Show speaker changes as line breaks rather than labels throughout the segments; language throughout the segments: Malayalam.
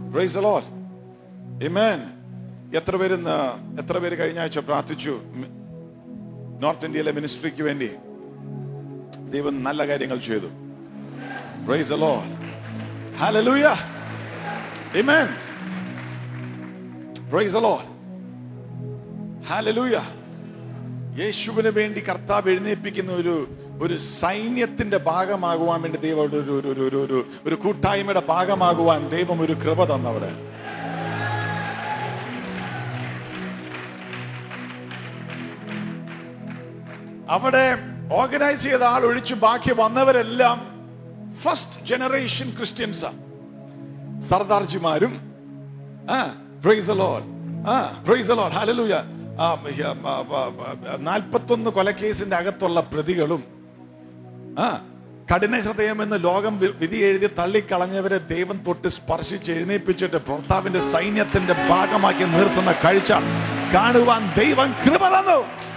Praise the Lord. Amen. എത്ര പേര് ഇന്ന് എത്ര പേര് കഴിഞ്ഞ ആഴ്ച പ്രാർത്ഥിച്ചു മി- നോർത്ത് ഇന്ത്യയിലെ മിനിസ്ട്രിക്ക് വേണ്ടി ദൈവം നല്ല കാര്യങ്ങൾ ചെയ്തു Praise the Lord. Hallelujah. Amen. Praise the Lord. Hallelujah. യേശുവിന് വേണ്ടി കർത്താവ് എഴുന്നേൽപ്പിക്കുന്ന ഒരു ഒരു സൈന്യത്തിന്റെ ഭാഗമാകുവാൻ വേണ്ടി ദൈവം ഒരു ഒരു ഒരു ഒരു ഒരു ഒരു കൂട്ടായ്മയുടെ ഭാഗമാകുവാൻ ദൈവം ഒരു കൃപ തന്നവിടെ അവിടെ ഓർഗനൈസ് ചെയ്ത ആൾ ഒഴിച്ച് ബാക്കി വന്നവരെല്ലാം ഫസ്റ്റ് ജനറേഷൻ ക്രിസ്ത്യൻസാ സർദാർജിമാരും praise lord praise load hallelujah നാൽപ്പത്തൊന്ന് കൊലക്കേസിന്റെ അകത്തുള്ള പ്രതികളും ആ കഠിന ഹൃദയമെന്ന് ലോകം വി- വിധി എഴുതി തള്ളിക്കളഞ്ഞവരെ ദൈവം തൊട്ട് സ്പർശിച്ച് എഴുന്നേൽപ്പിച്ചിട്ട് ഭർത്താവിന്റെ സൈന്യത്തിന്റെ ഭാഗമാക്കി നിർത്തുന്ന കാഴ്ച കാണുവാൻ ദൈവം കൃപ തന്നു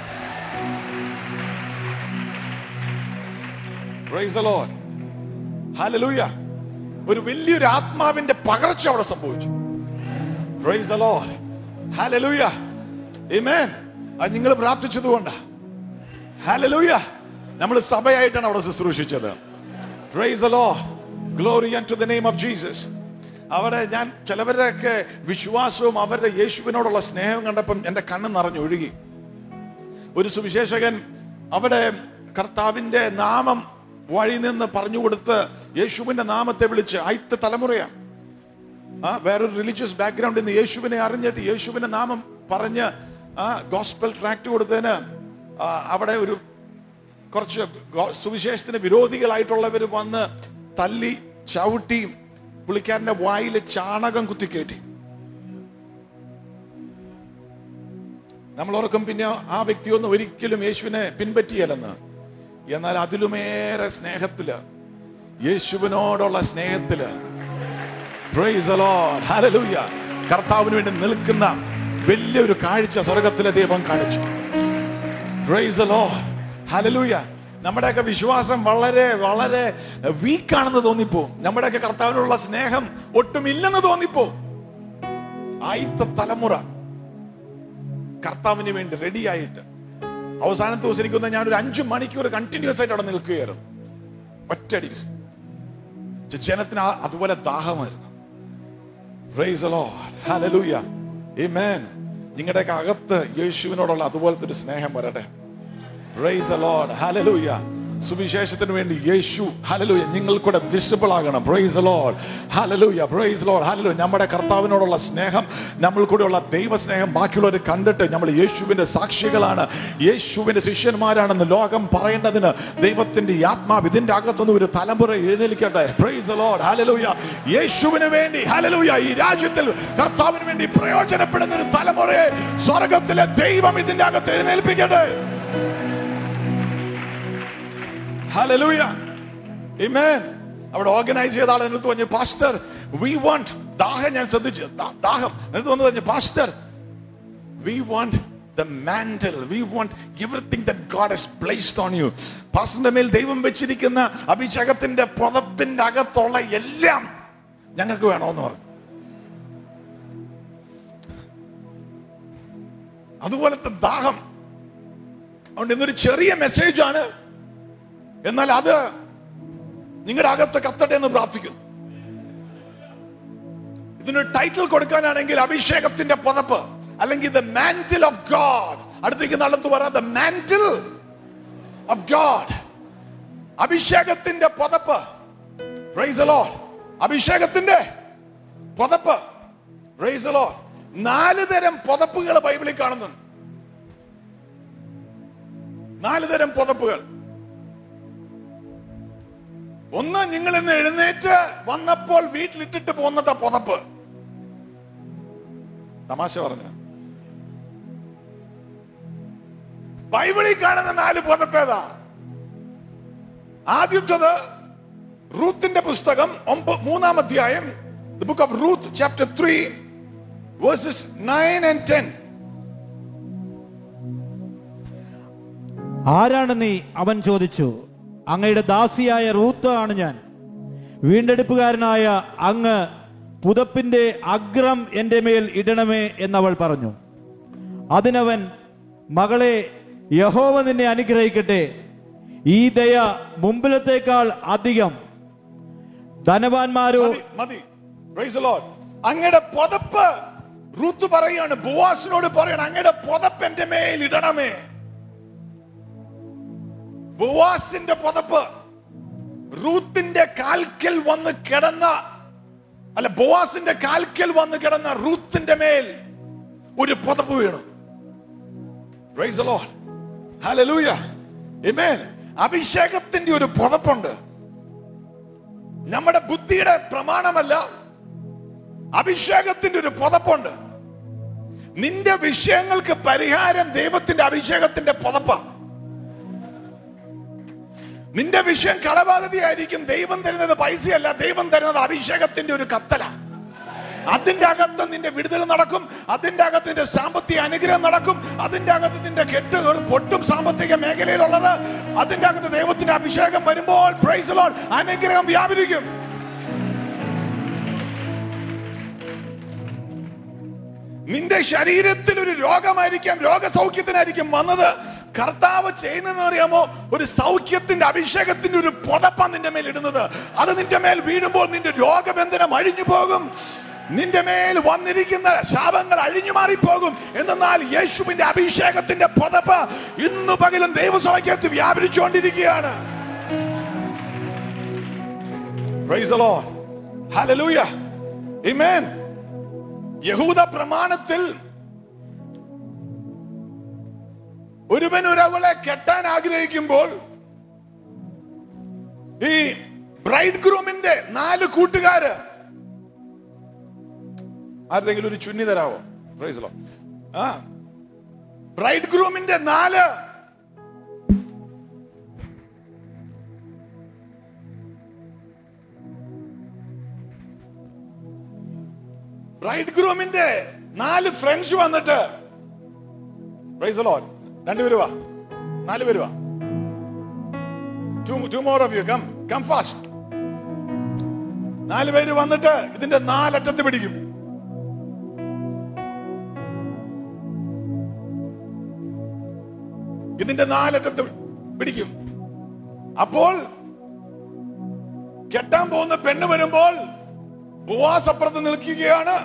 Praise the Lord. Hallelujah. ഒരു വലിയൊരു ആത്മാവിന്റെ പകർച്ച അവിടെ സംഭവിച്ചു Praise the Lord. Hallelujah. Amen. അത് നിങ്ങൾ പ്രാർത്ഥിച്ചതുകൊണ്ടാ Hallelujah. നമ്മൾ സഭയായിട്ടാണ് അവിടെ ശുശ്രൂഷിച്ചത് Praise the Lord. Glory unto the name of Jesus. അവിടെ ഞാൻ ചിലവരുടെയൊക്കെ വിശ്വാസവും അവരുടെ യേശുവിനോടുള്ള സ്നേഹവും കണ്ടപ്പം എന്റെ കണ്ണ് നിറഞ്ഞൊഴുകി ഒരു സുവിശേഷകൻ അവിടെ കർത്താവിന്റെ നാമം വഴി നിന്ന് പറഞ്ഞു കൊടുത്ത് യേശുവിന്റെ നാമത്തെ വിളിച്ച് ആദ്യത്തെ തലമുറയാണ് ആ വേറൊരു റിലീജിയസ് ബാക്ക്ഗ്രൗണ്ടിൽ നിന്ന് യേശുവിനെ അറിഞ്ഞിട്ട് യേശുവിന്റെ നാമം പറഞ്ഞ് ആ ഗോസ്പൽ ട്രാക്ട് കൊടുത്തതിന് ആ, അവിടെ ഒരു കുറച്ച് ഗോ- സുവിശേഷത്തിന് വിരോധികളായിട്ടുള്ളവർ വന്ന് തല്ലി ചവിട്ടി പുള്ളിക്കാരന്റെ വായിൽ ചാണകം കുത്തിക്കയറ്റി നമ്മൾ ഓർക്കും പിന്നെ ആ വ്യക്തിയൊന്നും ഒരിക്കലും യേശുവിനെ പിൻപറ്റിയല്ലെന്ന് എന്നാൽ അതിലുമേറെ സ്നേഹത്തില് യേശുവിനോടുള്ള സ്നേഹത്തില് Praise the Lord. Hallelujah. കർത്താവിന് വേണ്ടി നിൽക്കുന്ന വലിയൊരു കാഴ്ച സ്വർഗത്തിലെ ദൈവം കാണിച്ചു Praise the Lord. Hallelujah. നമ്മുടെയൊക്കെ വിശ്വാസം വളരെ വളരെ വീക്കാണെന്ന് തോന്നിപ്പോ നമ്മുടെയൊക്കെ കർത്താവിനുള്ള സ്നേഹം ഒട്ടുമില്ലെന്ന് തോന്നിപ്പോ ആയിത്ത തലമുറ കർത്താവിന് വേണ്ടി റെഡി ആയിട്ട് അവസാനത്തെ ദിവസം എനിക്ക് തോന്നുന്നു ഞാൻ ഒരു അഞ്ചു മണിക്കൂർ കണ്ടിന്യൂസ് ആയിട്ട് അവിടെ നിൽക്കുകയായിരുന്നു ഒറ്റയടി ജനത്തിന് ആ- അതുപോലെ ദാഹമായിരുന്നു Praise the Lord. Hallelujah. Amen. നിങ്ങളുടെയൊക്കെ അകത്ത് യേശുവിനോടുള്ള അതുപോലത്തെ ഒരു സ്നേഹം വരട്ടെ Praise the Lord. Hallelujah. സുവിശേഷത്തിന് വേണ്ടി യേശു ഹലലൂയ നിങ്ങൾ കൂടെ വിസിബിൾ ആകണം praise lord hallelujah praise lord hallelujah നമ്മുടെ കർത്താവിനോടുള്ള സ്നേഹം നമ്മൾ കൂടെയുള്ള ദൈവസ്നേഹം ബാക്കിയുള്ളവർ കണ്ടിട്ട് നമ്മൾ യേശുവിന്റെ സാക്ഷികളാണ് യേശുവിന്റെ ശിഷ്യന്മാരാണെന്ന് ലോകം പറയേണ്ടതിന് ദൈവത്തിന്റെ ഈ ആത്മാവ് ഇതിന്റെ അകത്തുനിന്ന് ഒരു തലമുറ എഴുന്നേൽക്കട്ടെ പ്രൈസ് ലോഡ് ഹലലൂയ യേശുവിന് വേണ്ടി ഹലലൂയ ഈ രാജ്യത്തിൽ കർത്താവിന് വേണ്ടി പ്രയോജനപ്പെടുന്ന ഒരു തലമുറയെ സ്വർഗത്തിലെ ദൈവം ഇതിന്റെ അകത്ത് എഴുന്നേൽപ്പിക്കട്ടെ Hallelujah. Amen. അവിടെ ഓർഗനൈസ് ചെയ്ത ആളെ എടുത്ത് പറഞ്ഞു പാസ്റ്റർ വി വാണ്ട് ദാഹം ഞാൻ ശ്രദ്ധിച്ചു ദാ- ദാഹം എടുത്ത് വന്ന് പറഞ്ഞു pastor we want the mantle we want everything that God has placed on you പാസ്റ്ററിന്റെ മേൽ ദൈവം വെച്ചിരിക്കുന്ന അഭിഷേകത്തിന്റെ പുതപ്പിന്റെ അകത്തുള്ള എല്ലാം ഞങ്ങൾക്ക് വേണമെന്ന് പറഞ്ഞു അതുപോലത്തെ ദാഹം അതുകൊണ്ട് ഇന്നൊരു ചെറിയ മെസ്സേജ് ആണ് എന്നാൽ അത് നിങ്ങളുടെ അകത്ത് കത്തട്ടെ എന്ന് പ്രാർത്ഥിക്കുന്നു ഇതിനൊരു ടൈറ്റിൽ കൊടുക്കാനാണെങ്കിൽ അഭിഷേകത്തിന്റെ പുതപ്പ് അല്ലെങ്കിൽ ദ മാന്റിൽ ഓഫ് ഗോഡ് അടുത്തേക്ക് നടന്നു പറ ദ മാന്റിൽ ഓഫ് ഗോഡ് അഭിഷേകത്തിന്റെ പുതപ്പ് Praise the Lord. അഭിഷേകത്തിന്റെ പുതപ്പ് Praise the Lord. നാല് തരം പുതപ്പുകൾ ബൈബിളിൽ കാണുന്നുണ്ട് നാല് തരം പുതപ്പുകൾ ഒന്ന് നിങ്ങൾ ഇന്ന് എഴുന്നേറ്റ് വന്നപ്പോൾ വീട്ടിലിട്ടിട്ട് പോകുന്നതാ പുതപ്പ് തമാശ പറഞ്ഞ ബൈബിളിൽ കാണുന്ന നാല് പുതപ്പേതാ ആദ്യത്തത് റൂത്തിന്റെ പുസ്തകം ഒമ്പ- മൂന്നാം അധ്യായം the book of Ruth chapter three verses nine and ten
ആരാണ് നീ അവൻ ചോദിച്ചു അങ്ങയുടെ ദാസിയായ റൂത്ത് ആണ് ഞാൻ വീണ്ടെടുപ്പുകാരനായ അങ്ങ് പുതപ്പിന്റെ അഗ്രം എന്റെ മേൽ ഇടണമേ എന്നവൾ പറഞ്ഞു അതിനവൻ മകളെ യഹോവ നിന്നെ അനുഗ്രഹിക്കട്ടെ ഈ ദയ മുമ്പിലത്തേക്കാൾ അധികം ധനവാന്മാരോ
മതി മതി Praise the Lord. അങ്ങയുടെ പുതപ്പ് റൂത്ത് പറയാണ് ബുവാസിനോട് പറയണം അങ്ങയുടെ പുതപ്പ് എന്റെ മേൽ ഇടണമേ ബുവാസിന്റെ പുതപ്പ് റൂത്തിന്റെ കാൽക്കൽ വന്ന് കിടന്ന അല്ല ബുവാസിന്റെ കാൽക്കൽ വന്ന് കിടന്ന റൂത്തിന്റെ മേൽ ഒരു പുതപ്പ് വീണു Praise the Lord. Hallelujah. Amen. അഭിഷേകത്തിന്റെ ഒരു പുതപ്പുണ്ട് നമ്മുടെ ബുദ്ധിയുടെ പ്രമാണമല്ല അഭിഷേകത്തിന്റെ ഒരു പുതപ്പുണ്ട് നിന്റെ വിഷയങ്ങൾക്ക് പരിഹാരം ദൈവത്തിന്റെ അഭിഷേകത്തിന്റെ പുതപ്പ നിന്റെ വിഷയം കടബാധ്യതയായിരിക്കും ദൈവം തരുന്നത് പൈസയല്ല ദൈവം തരുന്നത് അഭിഷേകത്തിന്റെ ഒരു കത്തല അതിന്റെ അകത്ത് നിന്റെ വിടുതൽ നടക്കും അതിന്റെ അകത്ത് നിന്റെ സാമ്പത്തിക അനുഗ്രഹം നടക്കും അതിന്റെ അകത്ത് നിന്റെ കെട്ടുകൾ പൊട്ടും സാമ്പത്തിക മേഖലയിലുള്ളത് അതിന്റെ അകത്ത് ദൈവത്തിന്റെ അഭിഷേകം വരുമ്പോൾ പ്രൈസ് ലോഡ് അനുഗ്രഹം വ്യാപരിക്കും നിന്റെ ശരീരത്തിൽ ഒരു രോഗമായിരിക്കാം രോഗസൗഖ്യത്തിനായിരിക്കും വന്നത് കർത്താവ് ചെയ്യുന്നതെന്ന് അറിയാമോ ഒരു സൗഖ്യത്തിന്റെ അഭിഷേകത്തിന്റെ ഒരു പുതപ്പ നിന്റെ മേൽ ഇടുന്നത് അത് നിന്റെ മേൽ വീഴുമ്പോൾ നിന്റെ രോഗബന്ധനം അഴിഞ്ഞു പോകും നിന്റെ മേൽ വന്നിരിക്കുന്ന ശാപങ്ങൾ അഴിഞ്ഞു മാറിപ്പോകും എന്നാൽ യേശുവിന്റെ അഭിഷേകത്തിന്റെ പുതപ്പ് ഇന്ന് പകലും ദൈവസഭയ്ക്കകത്ത് വ്യാപരിച്ചുകൊണ്ടിരിക്കുകയാണ് Praise the Lord. Hallelujah. Amen. യഹൂദ പ്രമാണത്തിൽ ഒരുവൻ ഒരവളെ കെട്ടാൻ ആഗ്രഹിക്കുമ്പോൾ ഈ ബ്രൈഡ് ഗ്രൂമിന്റെ നാല് കൂട്ടുകാര് ആരുടെങ്കിലും ഒരു ചുന്നി തരാവോ Praise the Lord. ആ ബ്രൈഡ് ഗ്രൂമിന്റെ നാല് ബ്രൈഡ് ഗ്രൂമിന്റെ നാല് ഫ്രണ്ട്സ് വന്നിട്ട് പ്രൈസ് ലോഡ് രണ്ടുപേര് വാ നാല് പേര് വാ two two more of you come come fast നാല് പേര് വന്നിട്ട് ഇതിന്റെ നാലറ്റത്ത് പിടിക്കും ഇതിന്റെ നാലറ്റത്ത് പിടിക്കും അപ്പോൾ കെട്ടാൻ പോകുന്ന പെണ്ണ് വരുമ്പോൾ ബുവാസ് അപ്പുറത്ത് നിൽക്കുകയാണ്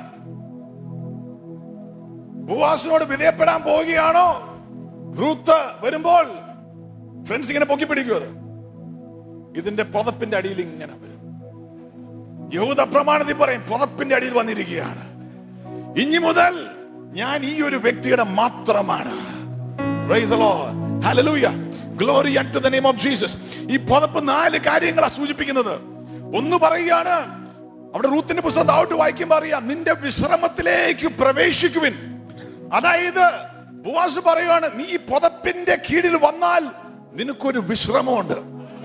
ബുവാസിനോട് വിധേയപ്പെടാൻ പോവുകയാണോ റൂത്ത് വരുമ്പോൾ ഫ്രണ്ട്സ് ഇങ്ങനെ പൊക്കി പിടിക്കും അത് ഇതിന്റെ പുതപ്പിന്റെ അടിയിൽ ഇങ്ങനെ വരും യഹൂദ പ്രമാണത്തിൽ പറയും പുതപ്പിന്റെ അടിയിൽ വന്നിരിക്കുകയാണ് ഇനി മുതൽ ഞാൻ ഈ ഒരു വ്യക്തിയുടെ മാത്രമാണ് Praise the Lord. Hallelujah. Glory unto the name of Jesus. ഈ പുതപ്പ് നാല് കാര്യങ്ങളാണ് സൂചിപ്പിക്കുന്നത് ഒന്ന് പറയുകയാണ് അവിടെ റൂത്തിന്റെ പുസ്തകം താഴോട്ട് വായിക്കുമ്പോ അറിയാം നിന്റെ വിശ്രമത്തിലേക്ക് പ്രവേശിക്കുവിൻ അതായത് ബുവാസ് പറയുകയാണ് നീ ഈ പുതപ്പിന്റെ കീഴിൽ വന്നാൽ നിനക്കൊരു വിശ്രമമുണ്ട്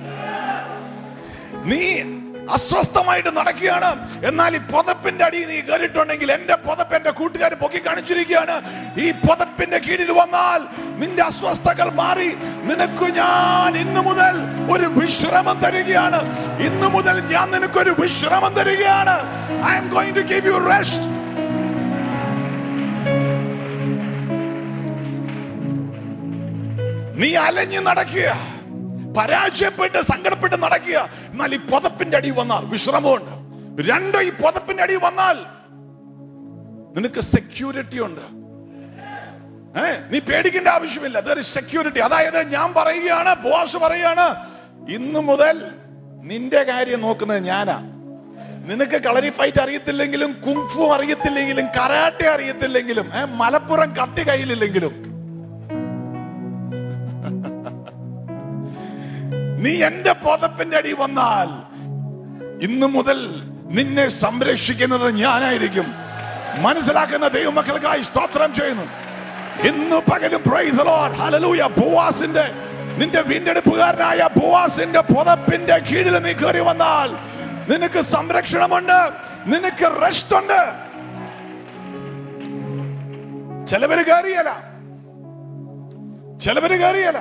നീ അസ്വസ്ഥമായിട്ട് നടക്കുകയാണ് എന്നാൽ ഈ പുതപ്പിന്റെ അടി നീ കയറിയിട്ടുണ്ടെങ്കിൽ എന്റെ പുതപ്പ് എന്റെ കൂട്ടുകാർ പൊക്കി കാണിച്ചിരിക്കുകയാണ് ഈ പുതപ്പിന്റെ കീഴിൽ വന്നാൽ നിന്റെ അസ്വസ്ഥകൾ മാറി നിനക്ക് ഞാൻ ഇന്നു മുതൽ ഒരു വിശ്രമം തരികയാണ് ഇന്നു മുതൽ ഞാൻ നിനക്കൊരു വിശ്രമം തരികയാണ് I'm going to give you rest നീ അലഞ്ഞു നടക്കുക പരാജയപ്പെട്ട് സങ്കടപ്പെട്ട് നടക്കുക എന്നാൽ ഈ പുതപ്പിന്റെ അടി വന്നാൽ വിശ്രമമുണ്ട് രണ്ട് ഈ പുതപ്പിന്റെ അടി വന്നാൽ നിനക്ക് സെക്യൂരിറ്റി ഉണ്ട് ഏ നീ പേടിക്കേണ്ട ആവശ്യമില്ല അതൊരു സെക്യൂരിറ്റി അതായത് ഞാൻ പറയുകയാണ് ബോസ് പറയുകയാണ് ഇന്നു മുതൽ നിന്റെ കാര്യം നോക്കുന്നത് ഞാനാ നിനക്ക് കളരി ഫൈറ്റ് അറിയത്തില്ലെങ്കിലും കുങ്ഫു അറിയത്തില്ലെങ്കിലും കരാട്ടെ അറിയത്തില്ലെങ്കിലും ഏ മലപ്പുറം കത്തി കയ്യിലില്ലെങ്കിലും നീ എന്റെ പുതപ്പിന്റെ അടി വന്നാൽ ഇന്നു മുതൽ നിന്നെ സംരക്ഷിക്കുന്നത് ഞാനായിരിക്കും മനസ്സിലാക്കുന്ന ദൈവമക്കൾക്കായി സ്തോത്രം ചെയ്യുന്നു ഇന്ന് പകലും പ്രൈസ് ലോർഡ് ഹല്ലേലൂയ ബോവാസിന്റെ നിന്റെ വീണ്ടെടുപ്പുകാരനായ ബോവാസിന്റെ പുതപ്പിന്റെ കീഴിൽ നീ കയറി വന്നാൽ നിനക്ക് സംരക്ഷണമുണ്ട് നിനക്ക് റെസ്റ്റ് ഉണ്ട് ചിലവര് കയറിയല്ല ചിലവര് കയറിയല്ല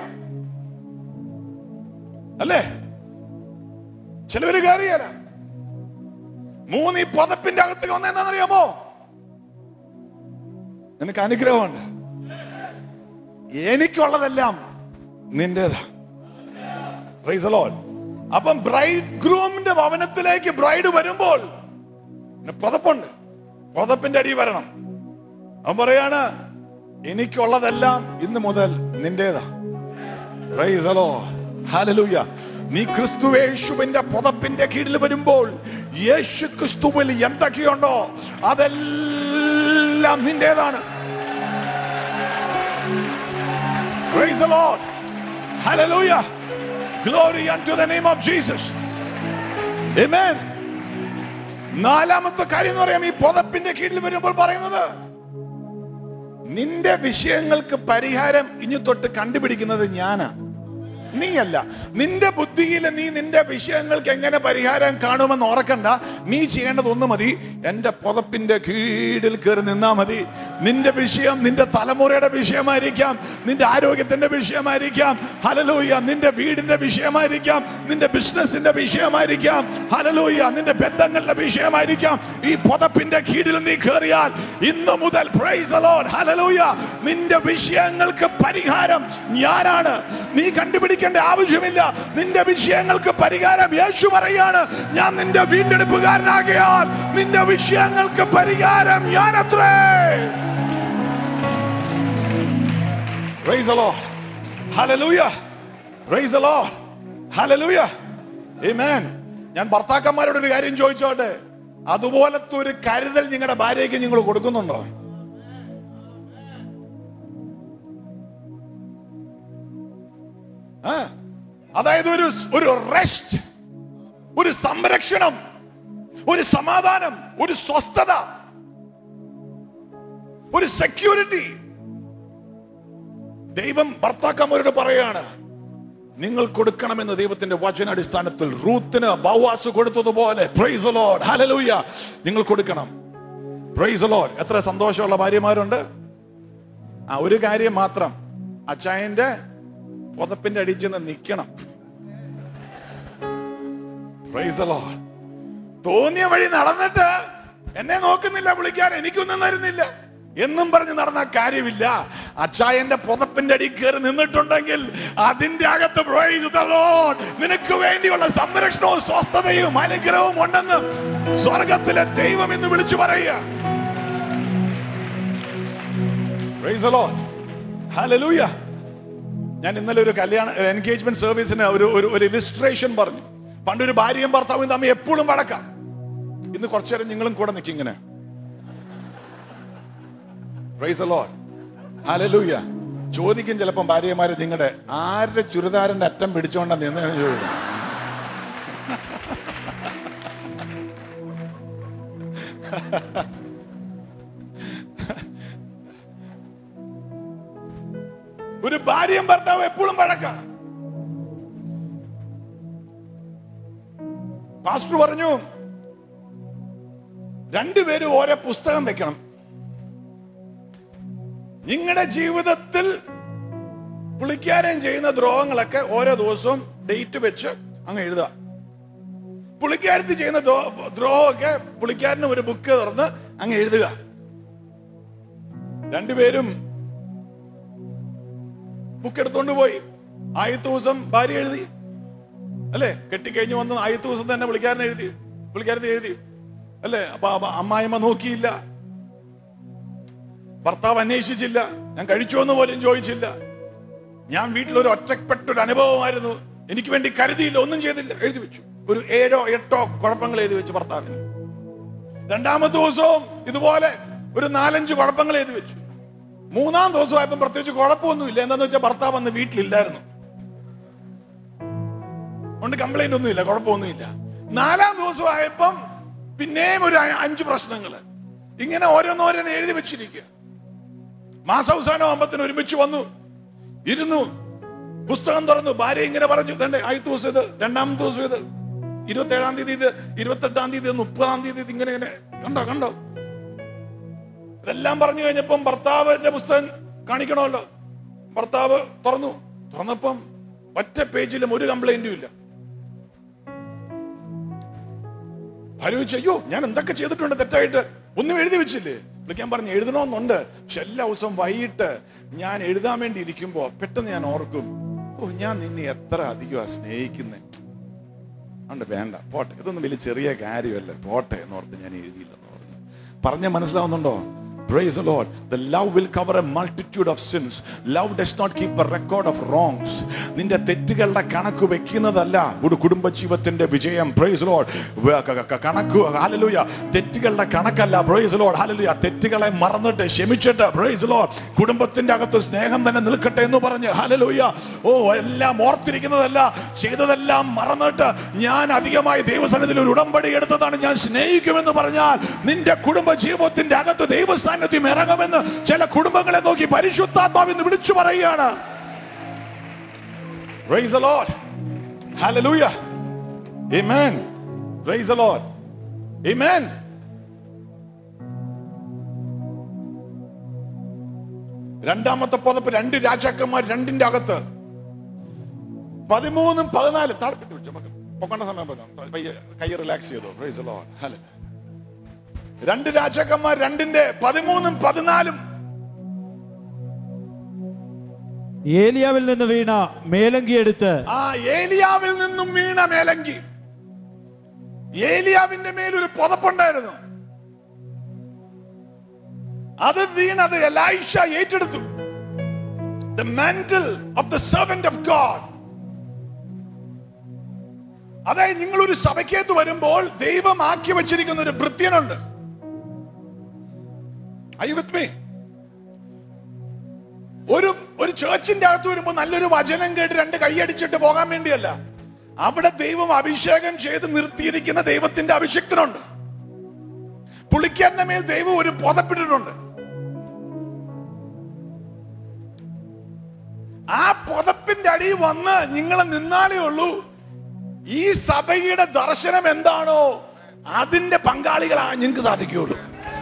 അല്ലേ ചിലവര് കയറിയല്ല മൂന്ന് ഈ പുതപ്പിന്റെ അകത്ത് വന്ന എന്താണെന്നറിയാമോ നിനക്ക് അനുഗ്രഹമുണ്ട് എനിക്കുള്ളതെല്ലാം നിന്റേതാ Praise the Lord. അപ്പം ബ്രൈഡ് ഗ്രൂമിന്റെ ഭവനത്തിലേക്ക് ബ്രൈഡ് വരുമ്പോൾ പിന്നെ പുതപ്പുണ്ട് പുതപ്പിന്റെ അടി വരണം അവൻ പറയാണ് എനിക്കുള്ളതെല്ലാം ഇന്ന് മുതൽ നിന്റേതാ Praise the Lord. Hallelujah. നീ ക്രിസ്തു യേശുവിന്റെ പുതപ്പിന്റെ കീഴിൽ വരുമ്പോൾ യേശു ക്രിസ്തുവിൽ എന്തൊക്കെയുണ്ടോ അതെല്ലാം നിന്റേതാണ് Praise the Lord. Hallelujah. Glory unto the name of Jesus. Amen. നാലാമത്തെ കാര്യം എന്ന് പറയാം ഈ പുതപ്പിന്റെ കീഴിൽ വരുമ്പോൾ പറയുന്നത് നിന്റെ വിഷയങ്ങൾക്ക് പരിഹാരം ഇനി തൊട്ട് കണ്ടുപിടിക്കുന്നത് ഞാനാ നീയല്ല നിന്റെ ബുദ്ധിയിൽ നീ നിന്റെ വിഷയങ്ങൾക്ക് എങ്ങനെ പരിഹാരം കാണുമെന്ന് ഓർക്കണ്ട നീ ചെയ്യേണ്ടത് ഒന്ന് മതി എന്റെ പുതപ്പിന്റെ കീഴിൽ കയറി നിന്നാ മതി നിന്റെ വിഷയം നിന്റെ തലമുറയുടെ വിഷയമായിരിക്കാം നിന്റെ ആരോഗ്യത്തിന്റെ വിഷയമായിരിക്കാം ഹലലൂയ നിന്റെ വീടിന്റെ വിഷയമായിരിക്കാം നിന്റെ ബിസിനസിന്റെ വിഷയമായിരിക്കാം ഹലലൂയ നിന്റെ ബന്ധങ്ങളുടെ വിഷയമായിരിക്കാം ഈ പുതപ്പിന്റെ കീഴിൽ നീ കയറിയാൽ ഇന്നു മുതൽ പ്രൈസ് ഹലലൂയ നിന്റെ വിഷയങ്ങൾക്ക് പരിഹാരം ഞാനാണ് നീ കണ്ടുപിടിക്കേണ്ട ആവശ്യമില്ല നിന്റെ വിഷയങ്ങൾക്ക് പരിഹാരം യേശു പറയാണ് ഞാൻ നിന്റെ വീണ്ടെടുപ്പുകാരനാകിയാൽ നിന്റെ വിഷയങ്ങൾക്ക് പരിഹാരം ഞാനത്രേ Praise the Lord. Hallelujah. Praise the Lord. Hallelujah. Amen. ഞാൻ ഭർത്താക്കന്മാരോട് ഒരു കാര്യം ചോദിച്ചോട്ടെ അതുപോലത്തെ ഒരു കരുതൽ നിങ്ങളുടെ ഭാര്യയ്ക്ക് നിങ്ങൾ കൊടുക്കുന്നുണ്ടോ ആ? അതായത് ഒരു ഒരു റെസ്റ്റ് ഒരു സംരക്ഷണം ഒരു സമാധാനം ഒരു സ്വസ്ഥത ഒരു സെക്യൂരിറ്റി ദൈവം ഭർത്താക്കന്മാരോട് പറയാണ് നിങ്ങൾ കൊടുക്കണമെന്ന് ദൈവത്തിന്റെ വചനാടിസ്ഥാനത്തിൽ റൂത്തിന് ബൗവാസ് കൊടുത്തതുപോലെ പ്രൈസ് ലോഡ് ഹലലൂയ നിങ്ങൾ കൊടുക്കണം പ്രൈസ് ലോഡ് എത്ര സന്തോഷമുള്ള ഭാര്യമാരുണ്ട് ആ ഒരു കാര്യം മാത്രം അച്ചായന്റെ പുതപ്പിന്റെ അടിച്ചെന്ന് നിൽക്കണം പ്രൈസ് ലോഡ് തോന്നിയ വഴി നടന്നിട്ട് എന്നെ നോക്കുന്നില്ല വിളിക്കാൻ എനിക്കൊന്നും തരുന്നില്ല എന്നും പറഞ്ഞ് നടന്ന കാര്യമില്ല അച്ചായന്റെ പുതപ്പിന്റെ അടി കയറി നിന്നിട്ടുണ്ടെങ്കിൽ അതിന്റെ അകത്ത് praise the Lord. നിനക്ക് വേണ്ടിയുള്ള സംരക്ഷണവും സ്വസ്ഥതയും അനുഗ്രഹവും ഉണ്ടെന്ന് സ്വർഗത്തിലെ ദൈവം എന്ന് വിളിച്ചു പറയുക Praise the Lord. Hallelujah. ഞാൻ ഇന്നലെ ഒരു കല്യാണ എൻഗേജ്മെന്റ് സർവീസിന് ഒരു ഒരു ഒരു ഇലിസ്ട്രേഷൻ പറഞ്ഞു പണ്ടൊരു ഭാര്യയും ഭർത്താവും തമ്മിൽ എപ്പോഴും വഴക്കാം ഇന്ന് കുറച്ചു നേരം നിങ്ങളും കൂടെ നിൽക്കും ഇങ്ങനെ പ്രൈസ് ലോഡ് ഹലലൂയ ചോദിക്കും ചിലപ്പം ഭാര്യമാര് നിങ്ങളുടെ ആരുടെ ചുരിദാറിന്റെ അറ്റം പിടിച്ചോണ്ടാ നിന്ന് ചോദിക്കും ഒരു ഭാര്യയും ഭർത്താവും എപ്പോഴും വഴക്കാം പാസ്റ്റർ പറഞ്ഞു രണ്ടുപേരും ഓരോ പുസ്തകം വെക്കണം നിങ്ങളുടെ ജീവിതത്തിൽ പുള്ളിക്കാരൻ ചെയ്യുന്ന ദ്രോഹങ്ങളൊക്കെ ഓരോ ദിവസവും ഡേറ്റ് വെച്ച് അങ്ങ് എഴുതുക പുള്ളിക്കാരത്തി ചെയ്യുന്ന ദ്രോ- ദ്രോഹമൊക്കെ പുള്ളിക്കാരന് ഒരു ബുക്ക് തുറന്ന് അങ്ങ് എഴുതുക രണ്ടുപേരും ബുക്ക് എടുത്തോണ്ട് പോയി ആദ്യത്തെ ദിവസം ഭാര്യ എഴുതി അല്ലേ കെട്ടിക്കഴിഞ്ഞ് വന്ന് ആദ്യത്തെ ദിവസം തന്നെ പുള്ളിക്കാരൻ എഴുതി പുള്ളിക്കാരത്തി എഴുതി അല്ലേ അപ്പൊ അപ്പൊ അമ്മായിമ്മ നോക്കിയില്ല ഭർത്താവ് അന്വേഷിച്ചില്ല ഞാൻ കഴിച്ചു എന്ന് പോലും ചോദിച്ചില്ല ഞാൻ വീട്ടിൽ ഒരു ഒറ്റപ്പെട്ട ഒരു അനുഭവമായിരുന്നു എനിക്ക് വേണ്ടി കരുതിയില്ല ഒന്നും ചെയ്തില്ല എഴുതി വെച്ചു ഒരു ഏഴോ എട്ടോ കുഴപ്പങ്ങൾ എഴുതി വെച്ചു ഭർത്താവിന് രണ്ടാമത്തെ ദിവസവും ഇതുപോലെ ഒരു നാലഞ്ച് കുഴപ്പങ്ങൾ എഴുതി വെച്ചു മൂന്നാം ദിവസമായപ്പം പ്രത്യേകിച്ച് കുഴപ്പമൊന്നുമില്ല എന്താന്ന് വെച്ചാൽ ഭർത്താവ് അന്ന് വീട്ടിലില്ലായിരുന്നു കൊണ്ട് കംപ്ലൈന്റ് ഒന്നുമില്ല കുഴപ്പമൊന്നുമില്ല നാലാം ദിവസമായപ്പം പിന്നെയും ഒരു അ- അഞ്ച് പ്രശ്നങ്ങൾ ഇങ്ങനെ ഓരോന്നോരോന്ന് എഴുതി വെച്ചിരിക്കുക മാസാവസാനം ആകുമ്പത്തിന് ഒരുമിച്ച് വന്നു ഇരുന്നു പുസ്തകം തുറന്നു ഭാര്യ ഇങ്ങനെ പറഞ്ഞു തന്റെ ആദ്യത്തെ ദിവസം ഇത് രണ്ടാമത്തെ ദിവസം ഇത് ഇരുപത്തി ഏഴാം തീയതി ഇത് ഇരുപത്തെട്ടാം തീയതി ഇത് മുപ്പതാം തീയതി ഇത് ഇങ്ങനെ ഇങ്ങനെ കണ്ടോ കണ്ടോ ഇതെല്ലാം പറഞ്ഞു കഴിഞ്ഞപ്പം ഭർത്താവിന്റെ പുസ്തകം കാണിക്കണമല്ലോ ഭർത്താവ് തുറന്നു തുറന്നപ്പം ഒറ്റ പേജിലും ഒരു കംപ്ലൈന്റും ഇല്ല ആലോചിച്ചു അയ്യോ ഞാൻ എന്തൊക്കെ ചെയ്തിട്ടുണ്ട് തെറ്റായിട്ട് ഒന്നും എഴുതി വെച്ചില്ലേ വിളിക്കാൻ പറഞ്ഞു എഴുതണമെന്നുണ്ട് പക്ഷെ എല്ലാ ദിവസവും വൈകിട്ട് ഞാൻ എഴുതാൻ വേണ്ടി ഇരിക്കുമ്പോ പെട്ടെന്ന് ഞാൻ ഓർക്കും ഓ ഞാൻ നിന്നെ എത്ര അധികമാ സ്നേഹിക്കുന്നേ അതുകൊണ്ട് വേണ്ട പോട്ടെ ഇതൊന്നും വലിയ ചെറിയ കാര്യമല്ല പോട്ടെ എന്നോർത്ത് ഞാൻ എഴുതിയില്ലെന്ന് പറഞ്ഞു പറഞ്ഞ മനസ്സിലാവുന്നുണ്ടോ Praise the Lord. The love will cover a multitude of sins. Love does not keep a record of wrongs. നിന്റെ തെറ്റുകളുടെ കണക്ക് വെക്കുന്നതല്ല ഒരു കുടുംബജീവിതത്തിന്റെ വിജയം പ്രൈസ് ലോഡ് കണക്ക് ഹാലലൂയ തെറ്റുകളുടെ കണക്കല്ല പ്രൈസ് ലോഡ് ഹാലലൂയ തെറ്റുകളെ മറന്നിട്ട് ക്ഷമിച്ചിട്ട് പ്രൈസ് ലോഡ് കുടുംബത്തിന്റെ അകത്ത് സ്നേഹം തന്നെ നിൽക്കട്ടെ എന്ന് പറഞ്ഞ് ഹാലലൂയ ഓ എല്ലാം ഓർത്തിരിക്കുന്നതല്ല ചെയ്തതെല്ലാം മറന്നിട്ട് ഞാൻ അധികമായി ദൈവസന്നിധിയിൽ ഒരു ഉടമ്പടി എടുത്തതാണ് ഞാൻ സ്നേഹിക്കുമെന്ന് പറഞ്ഞാൽ നിന്റെ കുടുംബ ജീവിതത്തിന്റെ അകത്ത് ദൈവ സാന്നിധ്യം ഇറങ്ങുമെന്ന് ചില കുടുംബങ്ങളെ നോക്കി പരിശുദ്ധാത്മാവിന്ന് വിളിച്ചു പറയുകയാണ് Praise the Lord. Hallelujah. Amen. Praise the Lord. Amen. രണ്ടാമത്തെ പദപ്പ് രണ്ട് രാജാക്കന്മാർ രണ്ടിന്റെ അകത്ത് പതിമൂന്നും പതിനാലും താഴ്പ്പിട്ട് വെച്ചു നമുക്ക് പൊക്കണ്ട സമയം പോകാം പയ്യെ കൈ റിലാക്സ് ചെയ്തോ പ്രൈസ് the Lord. Hallelujah. രണ്ട് രാജാക്കന്മാർ രണ്ടിന്റെ പതിമൂന്നും പതിനാലും
ഏലിയാവിൽ നിന്ന് വീണ മേലങ്കി എടുത്ത്
ആ ഏലിയാവിൽ നിന്നും വീണ മേലങ്കി ഏലിയാവിന്റെ മേലൊരു പുതപ്പുണ്ടായിരുന്നു അത് വീണത് എലൈഷ ഏറ്റെടുത്തു the mantle of the servant of God അതായത് നിങ്ങൾ ഒരു സഭയ്ക്കകത്ത് വരുമ്പോൾ ദൈവം ആക്കി വെച്ചിരിക്കുന്ന ഒരു ഭൃത്യനുണ്ട് Are you with me? ഒരു ഒരു ചേർച്ചിന്റെ അകത്ത് വരുമ്പോൾ നല്ലൊരു വചനം കേട്ട് രണ്ട് കൈയടിച്ചിട്ട് പോകാൻ വേണ്ടിയല്ല അവിടെ ദൈവം അഭിഷേകം ചെയ്ത് നിർത്തിയിരിക്കുന്ന ദൈവത്തിന്റെ അഭിഷക്തനുണ്ട് പുള്ളിക്കാരന്റെ മേൽ ദൈവം ഒരു പുതപ്പിട്ടിട്ടുണ്ട് ആ പുതപ്പിന്റെ അടിയിൽ വന്ന് നിങ്ങൾ നിന്നാലേ ഉള്ളൂ ഈ സഭയുടെ ദർശനം എന്താണോ അതിന്റെ പങ്കാളികളാണ് നിങ്ങൾക്ക് സാധിക്കുകയുള്ളൂ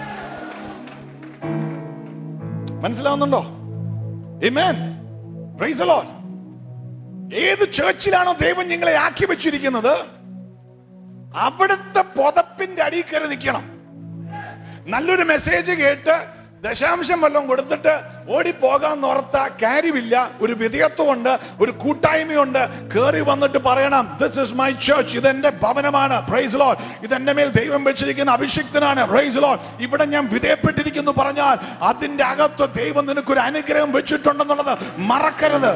മനസ്സിലാവുന്നുണ്ടോ Amen. Praise the Lord. ഏത് ചേർച്ചിലാണോ ദൈവം നിങ്ങളെ ആക്കി വെച്ചിരിക്കുന്നത് അവിടുത്തെ പുതപ്പിന്റെ അടിയിൽ കയറി നിൽക്കണം നല്ലൊരു മെസ്സേജ് കേട്ട് ദശാംശം വല്ലതും കൊടുത്തിട്ട് ഓടിപ്പോകാൻ ഓർത്ത കാര്യമില്ല ഒരു വിധേയത്വമുണ്ട് ഒരു കൂട്ടായ്മയുണ്ട് കയറി വന്നിട്ട് പറയണം ദിസ് ഇസ് മൈ ചർച്ച് ഇത് എന്റെ ഭവനമാണ് പ്രൈസ് ലോഡ് ഇത് എന്റെ മേൽ ദൈവം വെച്ചിരിക്കുന്ന അഭിഷിക്തനാണ് പ്രൈസ് ലോഡ് ഇവിടെ ഞാൻ വിധേയപ്പെട്ടിരിക്കുന്നു പറഞ്ഞാൽ അതിന്റെ അകത്ത് ദൈവം നിനക്കൊരു അനുഗ്രഹം വെച്ചിട്ടുണ്ടെന്നുള്ളത് മറക്കരുത്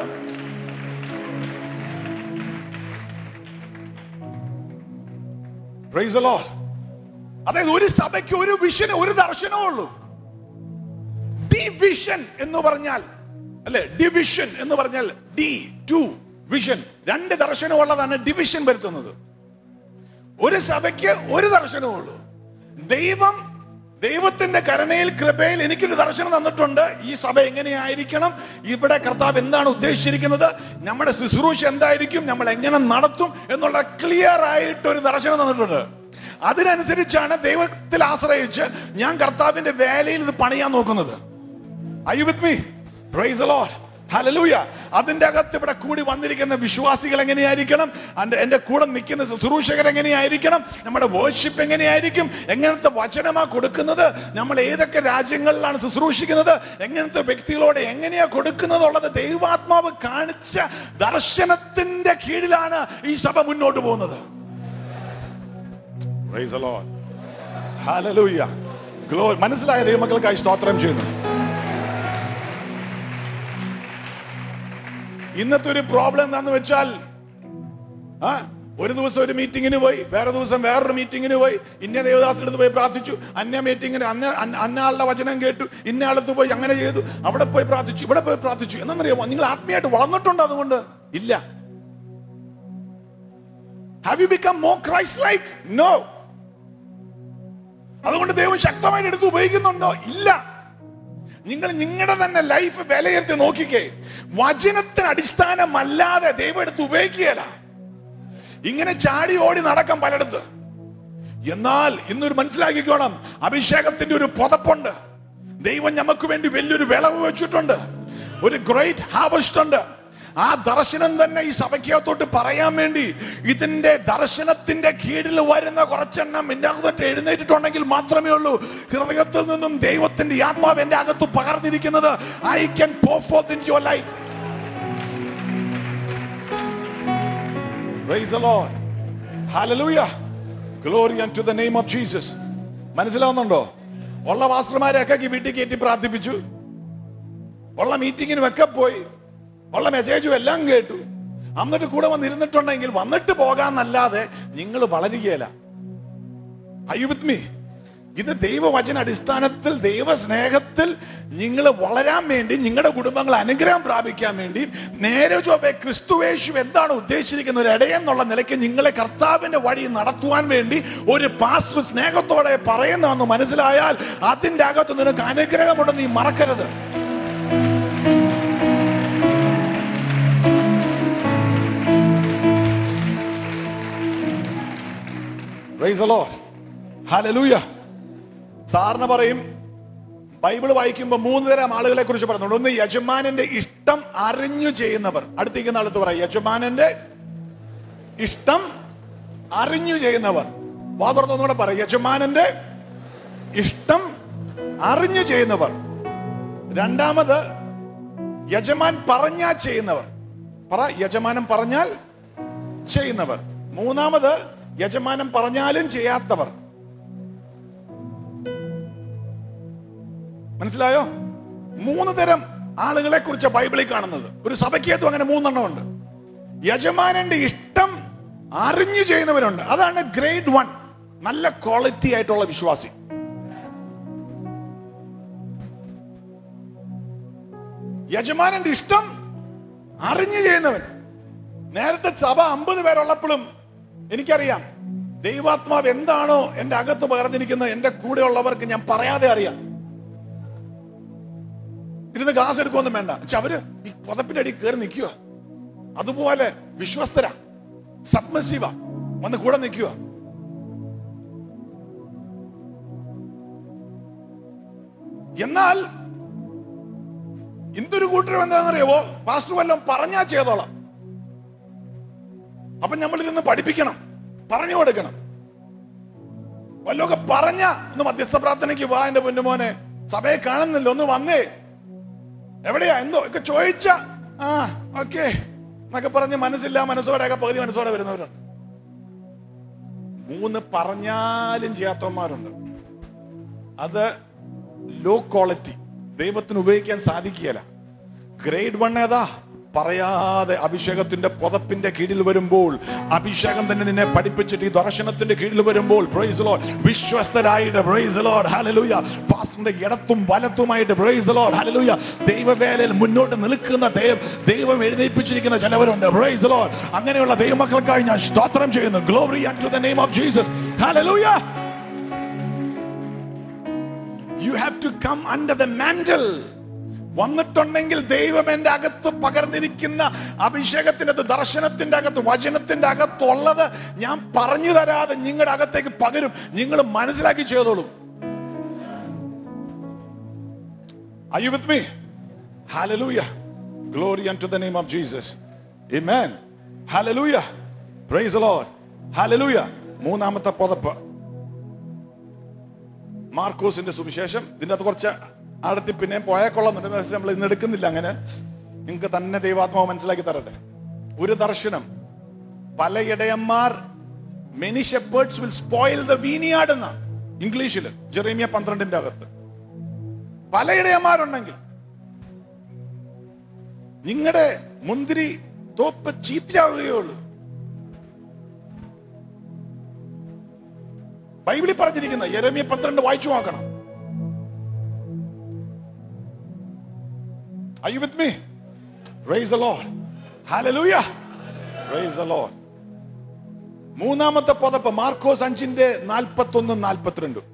പ്രൈസ് ലോഡ് അതായത് ഒരു സഭയ്ക്ക് ഒരു വിഷന് ഒരു ദർശനമേ ഉള്ളൂ ഡിവിഷൻ എന്ന് പറഞ്ഞാൽ അല്ലെ ഡിവിഷൻ എന്ന് പറഞ്ഞാൽ ഡി ടു വിഷൻ രണ്ട് ദർശനമുള്ളതാണ് ഡിവിഷൻ വരുത്തുന്നത് ഒരു സഭയ്ക്ക് ഒരു ദർശനമേ ഉള്ളൂ ദൈവം ദൈവത്തിന്റെ കരുണയിൽ കൃപയിൽ എനിക്കൊരു ദർശനം തന്നിട്ടുണ്ട് ഈ സഭ എങ്ങനെയായിരിക്കണം ഇവിടെ കർത്താവ് എന്താണ് ഉദ്ദേശിച്ചിരിക്കുന്നത് നമ്മുടെ ശുശ്രൂഷ എന്തായിരിക്കും നമ്മൾ എങ്ങനെ നടത്തും എന്നുള്ള ക്ലിയർ ആയിട്ട് ഒരു ദർശനം തന്നിട്ടുണ്ട് അതിനനുസരിച്ചാണ് ദൈവത്തിൽ ആശ്രയിച്ച് ഞാൻ കർത്താവിന്റെ വേലയിൽ ഇത് പണിയാൻ നോക്കുന്നത് Are you with me? Praise the Lord. Hallelujah. അതിന്റെ അകത്ത് ഇവിടെ കൂടി വന്നിരിക്കുന്ന വിശ്വാസികൾ എങ്ങനെയായിരിക്കണം അന്റെ എന്റെ കൂടെ നിൽക്കുന്ന ശുശ്രൂഷകർ എങ്ങനെയായിരിക്കണം നമ്മുടെ വേർഷിപ്പ് എങ്ങനെയായിരിക്കും എങ്ങനത്തെ വചനമാ കൊടുക്കുന്നത് നമ്മൾ ഏതൊക്കെ രാജ്യങ്ങളിലാണ് ശുശ്രൂഷിക്കുന്നത് എങ്ങനത്തെ വ്യക്തികളോട് എങ്ങനെയാ കൊടുക്കുന്നത് ഉള്ളത് ദൈവാത്മാവ് കാണിച്ച ദർശനത്തിന്റെ കീഴിലാണ് ഈ സഭ മുന്നോട്ട് പോകുന്നത് Praise the Lord. Hallelujah. Glory. മനസ്സിലായ ദൈവമക്കൾക്കായി സ്തോത്രം ചെയ്യുന്നു ഇന്നത്തെ ഒരു പ്രോബ്ലം എന്താന്ന് വെച്ചാൽ ആ ഒരു ദിവസം ഒരു മീറ്റിങ്ങിന് പോയി വേറെ ദിവസം വേറൊരു മീറ്റിങ്ങിന് പോയി ഇന്ന ദേവദാസിന്റെ അടുത്ത് പോയി പ്രാർത്ഥിച്ചു അന്ന മീറ്റിങ്ങിന് അന്ന അന്ന- അന്ന ആളുടെ വചനം കേട്ടു ഇന്ന ആളത്ത് പോയി അങ്ങനെ ചെയ്തു അവിടെ പോയി പ്രാർത്ഥിച്ചു ഇവിടെ പോയി പ്രാർത്ഥിച്ചു എന്നറിയാമോ നിങ്ങൾ ആത്മീയമായിട്ട് വളർന്നിട്ടുണ്ടോ അതുകൊണ്ട് ഇല്ല have you become more Christ like no അതുകൊണ്ട് ദൈവം ശക്തമായിട്ട് എടുത്ത് ഉപയോഗിക്കുന്നുണ്ടോ ഇല്ല നിങ്ങൾ നിങ്ങളുടെ തന്നെ ലൈഫ് വിലയിരുത്തി നോക്കിക്കേ വചനത്തിന് അടിസ്ഥാനമല്ലാതെ ദൈവം എടുത്ത് ഉപയോഗിക്കുകയല്ല ഇങ്ങനെ ചാടി ഓടി നടക്കാം പലയിടത്ത് എന്നാൽ ഇന്നൊരു മനസ്സിലാക്കിക്കോണം അഭിഷേകത്തിന്റെ ഒരു പുതപ്പുണ്ട് ദൈവം നമുക്ക് വേണ്ടി വലിയൊരു വിളവ് വെച്ചിട്ടുണ്ട് ഒരു ഗ്രേറ്റ് ഹാർവസ്റ്റ് ഉണ്ട് ആ ദർശനം തന്നെ ഈ സഭയ്ക്കകത്തോട്ട് പറയാൻ വേണ്ടി ഇതിന്റെ ദർശനത്തിന്റെ കീഴിൽ വരുന്ന കുറച്ചെണ്ണം എന്റെ അകത്തോട്ട് എഴുന്നേറ്റിട്ടുണ്ടെങ്കിൽ മാത്രമേ ഉള്ളൂ ഹൃദയത്തിൽ നിന്നും ദൈവത്തിന്റെ ആത്മാവ് എന്റെ അകത്ത് പകർന്നിരിക്കുന്നത് I can forth in your life Praise the Lord. Hallelujah. Glory unto the name of Jesus. മനസ്സിലാവുന്നുണ്ടോ ഉള്ള പാസ്റ്റർമാരെയൊക്കെ വീട്ടിൽ കയറ്റി പ്രാർത്ഥിപ്പിച്ചു ഉള്ള മീറ്റിങ്ങിനും ഒക്കെ പോയി ഉള്ള മെസ്സേജും എല്ലാം കേട്ടു എന്നിട്ട് കൂടെ വന്നിരുന്നിട്ടുണ്ടെങ്കിൽ വന്നിട്ട് പോകാന്നല്ലാതെ നിങ്ങൾ വളരുകയല്ല Are you with me? ഇത് ദൈവവചന അടിസ്ഥാനത്തിൽ ദൈവസ്നേഹത്തിൽ നിങ്ങൾ വളരാൻ വേണ്ടി നിങ്ങളുടെ കുടുംബങ്ങൾ അനുഗ്രഹം പ്രാപിക്കാൻ വേണ്ടി നേരെ ചൊവ്വെ ക്രിസ്തുവേശു എന്താണ് ഉദ്ദേശിച്ചിരിക്കുന്ന ഒരു ഇടയെന്നുള്ള നിലയ്ക്ക് നിങ്ങളെ കർത്താവിന്റെ വഴി നടത്തുവാൻ വേണ്ടി ഒരു പാസ്റ്റർ സ്നേഹത്തോടെ പറയുന്നതെന്ന് മനസ്സിലായാൽ അതിന്റെ അകത്ത് നിനക്ക് അനുഗ്രഹമുണ്ടെന്ന് നീ മറക്കരുത് Praise the Lord. Hallelujah. സാറിന് പറയും ബൈബിൾ വായിക്കുമ്പോൾ മൂന്ന് തരം ആളുകളെ കുറിച്ച് പറയുന്നുണ്ട് ഒന്ന് യജമാനന്റെ ഇഷ്ടം അറിഞ്ഞു ചെയ്യുന്നവർ അടുത്തേക്കുന്ന ആളത്ത് പറയാം യജമാനന്റെ ഇഷ്ടം അറിഞ്ഞു ചെയ്യുന്നവർ വാതുറന്നൊന്നുകൂടെ പറയും യജമാനന്റെ ഇഷ്ടം അറിഞ്ഞു ചെയ്യുന്നവർ രണ്ടാമത് യജമാൻ പറഞ്ഞാൽ ചെയ്യുന്നവർ പറ യജമാനം പറഞ്ഞാൽ ചെയ്യുന്നവർ മൂന്നാമത് യജമാനം പറഞ്ഞാലും ചെയ്യാത്തവർ മനസ്സിലായോ മൂന്ന് തരം ആളുകളെ കുറിച്ച് ബൈബിളിൽ കാണുന്നത് ഒരു സഭയ്ക്കകത്തും അങ്ങനെ മൂന്നെണ്ണം ഉണ്ട് യജമാനന്റെ ഇഷ്ടം അറിഞ്ഞു ചെയ്യുന്നവരുണ്ട് അതാണ് ഗ്രേഡ് വൺ നല്ല ക്വാളിറ്റി ആയിട്ടുള്ള വിശ്വാസി യജമാനന്റെ ഇഷ്ടം അറിഞ്ഞു ചെയ്യുന്നവൻ നേരത്തെ സഭ അമ്പത് പേരുള്ളപ്പോഴും എനിക്കറിയാം ദൈവാത്മാവ് എന്താണോ എന്റെ അകത്ത് പകർന്നിരിക്കുന്നത് എന്റെ കൂടെയുള്ളവർക്ക് ഞാൻ പറയാതെ അറിയാം ഇരുന്ന് ഗ്ലാസ് എടുക്കുമൊന്നും വേണ്ട പക്ഷെ അവര് ഈ പുതപ്പിന്റെ അടി കയറി നിൽക്കുക അതുപോലെ വിശ്വസ്തര സബ്മസീവ വന്ന് കൂടെ നിൽക്കുക എന്നാൽ ഇന്തൊരു കൂട്ടരും എന്താണെന്നറിയാവോ പാസ്റ്റർ വല്ലതും പറഞ്ഞാ ചെയ്തോളാം അപ്പൊ നമ്മൾ ഇരുന്ന് പഠിപ്പിക്കണം പറഞ്ഞു കൊടുക്കണം വല്ലതൊക്കെ പറഞ്ഞ ഒന്ന് മധ്യസ്ഥ പ്രാർത്ഥനയ്ക്ക് വാ എന്റെ പൊന്നുമോനെ സഭയെ കാണുന്നില്ല ഒന്ന് വന്നേ എവിടെയാ എന്തോ ഒക്കെ ചോദിച്ച ആ ഓക്കെ എന്നൊക്കെ പറഞ്ഞ് മനസ്സില്ല മനസ്സോടെ ഒക്കെ പകുതി മനസ്സോടെ വരുന്നവരുണ്ട് മൂന്ന് പറഞ്ഞാലും ചെയ്യാത്തവന്മാരുണ്ട് അത് ലോ ക്വാളിറ്റി ദൈവത്തിന് ഉപയോഗിക്കാൻ സാധിക്കുകയില്ല ഗ്രേഡ് വൺ ഏതാ പറയാതെ അഭിഷേകത്തിന്റെ പുതപ്പിന്റെ കീഴിൽ വരുമ്പോൾ അഭിഷേകം തന്നെ നിന്നെ പഠിപ്പിച്ചിട്ട് ഈ ദർശനത്തിന്റെ കീഴിൽ വരുമ്പോൾ പ്രൈസ് ലോഡ് വിശ്വസ്തരായിട്ട് പ്രൈസ് ലോഡ് ഹല്ലേലൂയ പാസ്റ്ററിന്റെ ഇടത്തും വലത്തുമായിട്ട് പ്രൈസ് ലോഡ് ഹല്ലേലൂയ ദൈവവേലയിൽ മുന്നോട്ട് നിൽക്കുന്ന ദൈവം ദൈവം എഴുന്നേൽപ്പിച്ചിരിക്കുന്ന ചിലവരുണ്ട് പ്രൈസ് ലോഡ് അങ്ങനെയുള്ള ദൈവമക്കൾക്കായി ഞാൻ സ്തോത്രം ചെയ്യുന്നു glory to the name of Jesus hallelujah you have to come under the mantle വന്നിട്ടുണ്ടെങ്കിൽ ദൈവം എന്റെ അകത്ത് പകർന്നിരിക്കുന്ന അഭിഷേകത്തിന്റെ അകത്ത്, ദർശനത്തിന്റെ അകത്ത് വചനത്തിന്റെ അകത്തുള്ളത് ഞാൻ പറഞ്ഞു തരാതെ നിങ്ങളുടെ അകത്തേക്ക് പകരും നിങ്ങൾ മനസ്സിലാക്കി ചെയ്തോളും Are you with me? Hallelujah. Glory unto the name of Jesus. Amen. Hallelujah. Praise the Lord. Hallelujah. മൂന്നാമത്തെ പുതപ്പ് മാർക്കോസിന്റെ സുവിശേഷം ഇതിന്റെ അകത്ത് കുറച്ച് അടുത്ത് പിന്നെയും പോയാൽ കൊള്ളുന്നുണ്ട് പക്ഷേ നമ്മൾ ഇന്ന് എടുക്കുന്നില്ല അങ്ങനെ നിങ്ങൾക്ക് തന്നെ ദൈവാത്മാവ് മനസ്സിലാക്കി തരട്ടെ ഒരു ദർശനം പല ഇടയന്മാർ many shepherds will spoil the vineyard എന്ന ഇംഗ്ലീഷിൽ ജെറേമിയ പന്ത്രണ്ടിന്റെ അകത്ത് പല ഇടയന്മാരുണ്ടെങ്കിൽ നിങ്ങളുടെ മുന്തിരി തോപ്പ് ചീത്തയാവുകയുള്ളൂ ബൈബിളിൽ പറഞ്ഞിരിക്കുന്ന യെരമിയ പന്ത്രണ്ട് വായിച്ചു നോക്കണം Are you with me? Praise the Lord. Hallelujah. Praise the Lord. മൂന്നാമത്തെ പദപ്പ് മാർക്കോസ് അഞ്ചിന്റെ നാൽപ്പത്തി ഒന്നും നാൽപ്പത്തിരണ്ടും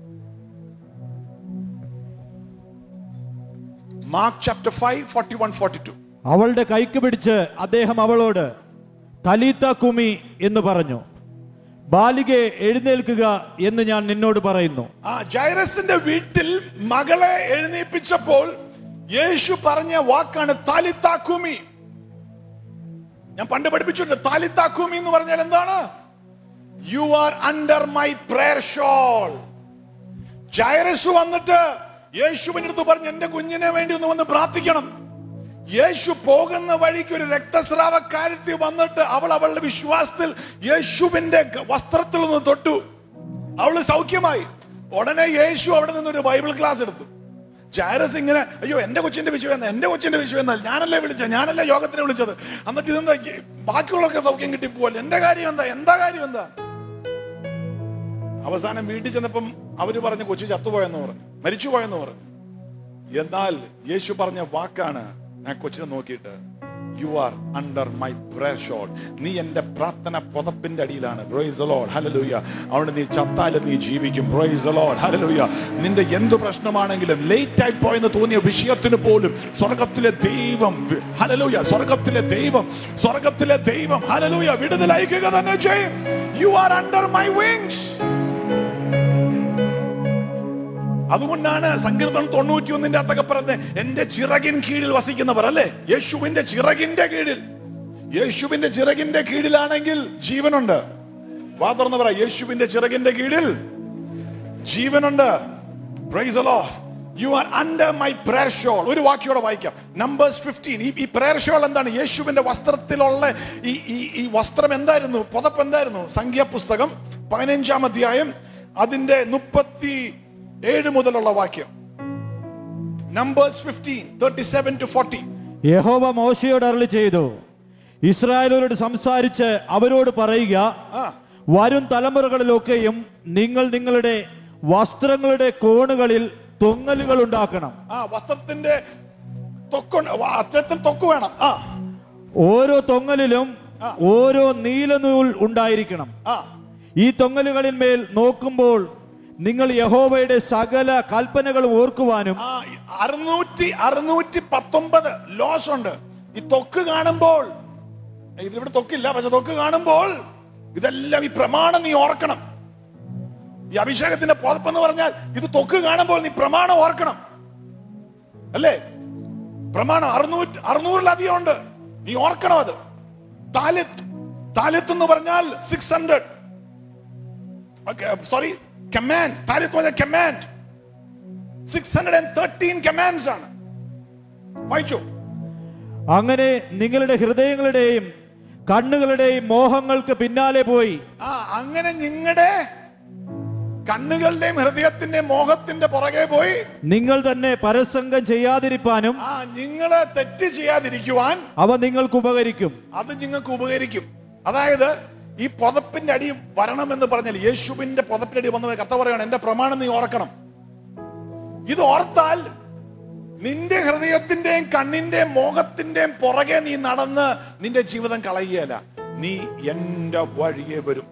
Mark chapter five forty one forty two
അവളുടെ കൈക്ക് പിടിച്ച് അദ്ദേഹം അവളോട് തലീത്ത കുമി എന്ന് പറഞ്ഞു ബാലികെ എഴുന്നേൽക്കുക എന്ന് ഞാൻ നിന്നോട് പറയുന്നു
ആ ജൈറസിന്റെ വീട്ടിൽ മകളെ എഴുന്നേൽപ്പിച്ചപ്പോൾ യേശു പറഞ്ഞ വാക്കാണ് താലിത്താക്കുമി ഞാൻ പണ്ട് പഠിപ്പിച്ചിട്ടുണ്ട് താലിത്താക്കൂമി എന്ന് പറഞ്ഞാൽ എന്താണ് you are under my prayer shawl Jairus വന്നിട്ട് യേശുവിന്റെ അടുത്ത് പറഞ്ഞു എന്റെ കുഞ്ഞിനെ വേണ്ടി ഒന്ന് വന്ന് പ്രാർത്ഥിക്കണം യേശു പോകുന്ന വഴിക്ക് ഒരു രക്തസ്രാവക്കാരത്തി വന്നിട്ട് അവൾ അവളുടെ വിശ്വാസത്തിൽ യേശുവിന്റെ ഗ- വസ്ത്രത്തിൽ നിന്ന് തൊട്ടു അവള് സൗഖ്യമായി ഉടനെ യേശു അവിടെ നിന്ന് ഒരു ബൈബിൾ ക്ലാസ് എടുത്തു ജാരസ് ഇങ്ങനെ അയ്യോ എന്റെ കൊച്ചിന്റെ വിഷയം എന്നാ എന്റെ കൊച്ചിന്റെ വിഷയം എന്നാ ഞാനല്ലേ വിളിച്ചത് ഞാനല്ലേ യോഗത്തിന് വിളിച്ചത് എന്നിട്ട് ഇതെന്താ ഈ ബാക്കിയുള്ളവർക്ക് സൗഖ്യം കിട്ടി പോവല്ലേ എന്റെ കാര്യം എന്താ എന്താ കാര്യം എന്താ അവസാനം വീട്ടിൽ ചെന്നപ്പം അവര് പറഞ്ഞു കൊച്ചു ചത്തുപോയെന്ന് പറഞ്ഞു മരിച്ചുപോയെന്ന് പറഞ്ഞു എന്നാൽ യേശു പറഞ്ഞ വാക്കാണ് ഞാൻ കൊച്ചിനെ നോക്കിയിട്ട് you are under my prayer shawl നീ എന്റെ പ്രാർത്ഥന പുതപ്പിന്റെ അടിയിലാണ് ബ്രോയിസ് ലോഡ് ഹലലൂയ അതുകൊണ്ട് നീ ചത്താലും നീ ജീവിക്കും ബ്രോയിസ് ലോഡ് ഹലലൂയ നിന്റെ എന്ത് പ്രശ്നമാണെങ്കിലും ലേറ്റ് ആയി പോയെന്ന് തോന്നിയ വിഷയത്തിന് പോലും സ്വർഗത്തിലെ ദൈവം ഹലലൂയ സ്വർഗത്തിലെ ദൈവം സ്വർഗത്തിലെ ദൈവം ഹലലൂയ വിടുതൽ അയക്കുക തന്നെ ചെയ്യും you are under my wings അതുകൊണ്ടാണ് സങ്കീർത്തനം തൊണ്ണൂറ്റി ഒന്നിന്റെ അത്തൊക്കെ പറഞ്ഞത് എന്റെ ചിറകിൻ കീഴിൽ വസിക്കുന്നവർ അല്ലേ യേശുവിന്റെ ചിറകിന്റെ കീഴിൽ യേശുവിന്റെ ചിറകിന്റെ കീഴിലാണെങ്കിൽ ജീവനുണ്ട് വാ തുറന്ന് പറ യേശുവിന്റെ ചിറകിന്റെ കീഴിൽ ജീവനുണ്ട് praise you are under my prayer shawl ഒരു വാക്യോടെ വായിക്കാം നമ്പേഴ്സ് ഫിഫ്റ്റീൻ ഈ ഈ പ്രയർ ഷോൾ എന്താണ് യേശുവിന്റെ വസ്ത്രത്തിലുള്ള ഈ ഈ ഈ വസ്ത്രം എന്തായിരുന്നു പുതപ്പ് എന്തായിരുന്നു സംഖ്യാപുസ്തകം പതിനഞ്ചാം അധ്യായം അതിന്റെ മുപ്പത്തി ഏഴ് മുതലുള്ള വാക്യം Numbers fifteen thirty seven to forty
യഹോവ മോശയോട് അരളി ചെയ്തു ഇസ്രായേലോട് സംസാരിച്ച് അവരോട് പറയുക
ആ
വരും തലമുറകളിലൊക്കെയും നിങ്ങൾ നിങ്ങളുടെ വസ്ത്രങ്ങളുടെ കോണുകളിൽ തൊങ്ങലുകൾ ഉണ്ടാക്കണം
ആ വസ്ത്രത്തിന്റെ തൊക്കുണ്ട് അത്രത്തിൽ തൊക്ക് വേണം ആ
ഓരോ തൊങ്ങലിലും
ആ.
ഓരോ നീലനൂൽ ഉണ്ടായിരിക്കണം
ആ
ഈ തൊങ്ങലുകളിന്മേൽ നോക്കുമ്പോൾ നിങ്ങൾ യഹോവയുടെ സകല കൽപ്പനകളും ഓർക്കുവാനും
ആ അറുന്നൂറ്റി അറുന്നൂറ്റി പത്തൊമ്പത് ലോസ് ഉണ്ട് ഈ തൊക്ക് കാണുമ്പോൾ ഇതിവിടെ തൊക്കില്ല പക്ഷെ തൊക്ക് കാണുമ്പോൾ ഇതെല്ലാം ഈ പ്രമാണം നീ ഓർക്കണം ഈ അഭിഷേകത്തിന്റെ പുതപ്പെന്ന് പറഞ്ഞാൽ ഇത് തൊക്ക് കാണുമ്പോൾ നീ പ്രമാണം ഓർക്കണം അല്ലേ പ്രമാണം അറുന്നൂറ്റി അറുന്നൂറിലധികം ഉണ്ട് നീ ഓർക്കണം അത് താലിത്ത് താലിത്ത് എന്ന് പറഞ്ഞാൽ സിക്സ് ഹൺഡ്രഡ് സോറി കമാൻഡ് താലിത്ത് പറഞ്ഞാൽ command six hundred and thirteen commands ആണ് വായിച്ചു
അങ്ങനെ നിങ്ങളുടെ ഹൃദയങ്ങളുടെയും കണ്ണുകളുടെയും മോഹങ്ങൾക്ക് പിന്നാലെ പോയി
ആ അങ്ങനെ നിങ്ങളുടെ കണ്ണുകളുടെയും ഹൃദയത്തിന്റെയും മോഹത്തിന്റെ പുറകെ പോയി
നിങ്ങൾ തന്നെ പരസംഗം ചെയ്യാതിരിപ്പാനും
ആ നിങ്ങള് തെറ്റ് ചെയ്യാതിരിക്കുവാൻ
അവ നിങ്ങൾക്ക് ഉപകരിക്കും
അത് നിങ്ങൾക്ക് ഉപകരിക്കും അതായത് ഈ പുതപ്പിന്റെ അടി വരണം എന്ന് പറഞ്ഞാൽ യേശുവിന്റെ പുതപ്പിന്റെ അടി വന്ന കർത്ത പറയാണ് എന്റെ പ്രമാണം നീ ഓർക്കണം ഇത് ഓർത്താൽ നിന്റെ ഹൃദയത്തിന്റെയും കണ്ണിന്റെയും മോഹത്തിന്റെയും പുറകെ നീ നടന്ന് നിന്റെ ജീവിതം കളയുകയല്ല നീ എന്റെ വഴിയെ വരും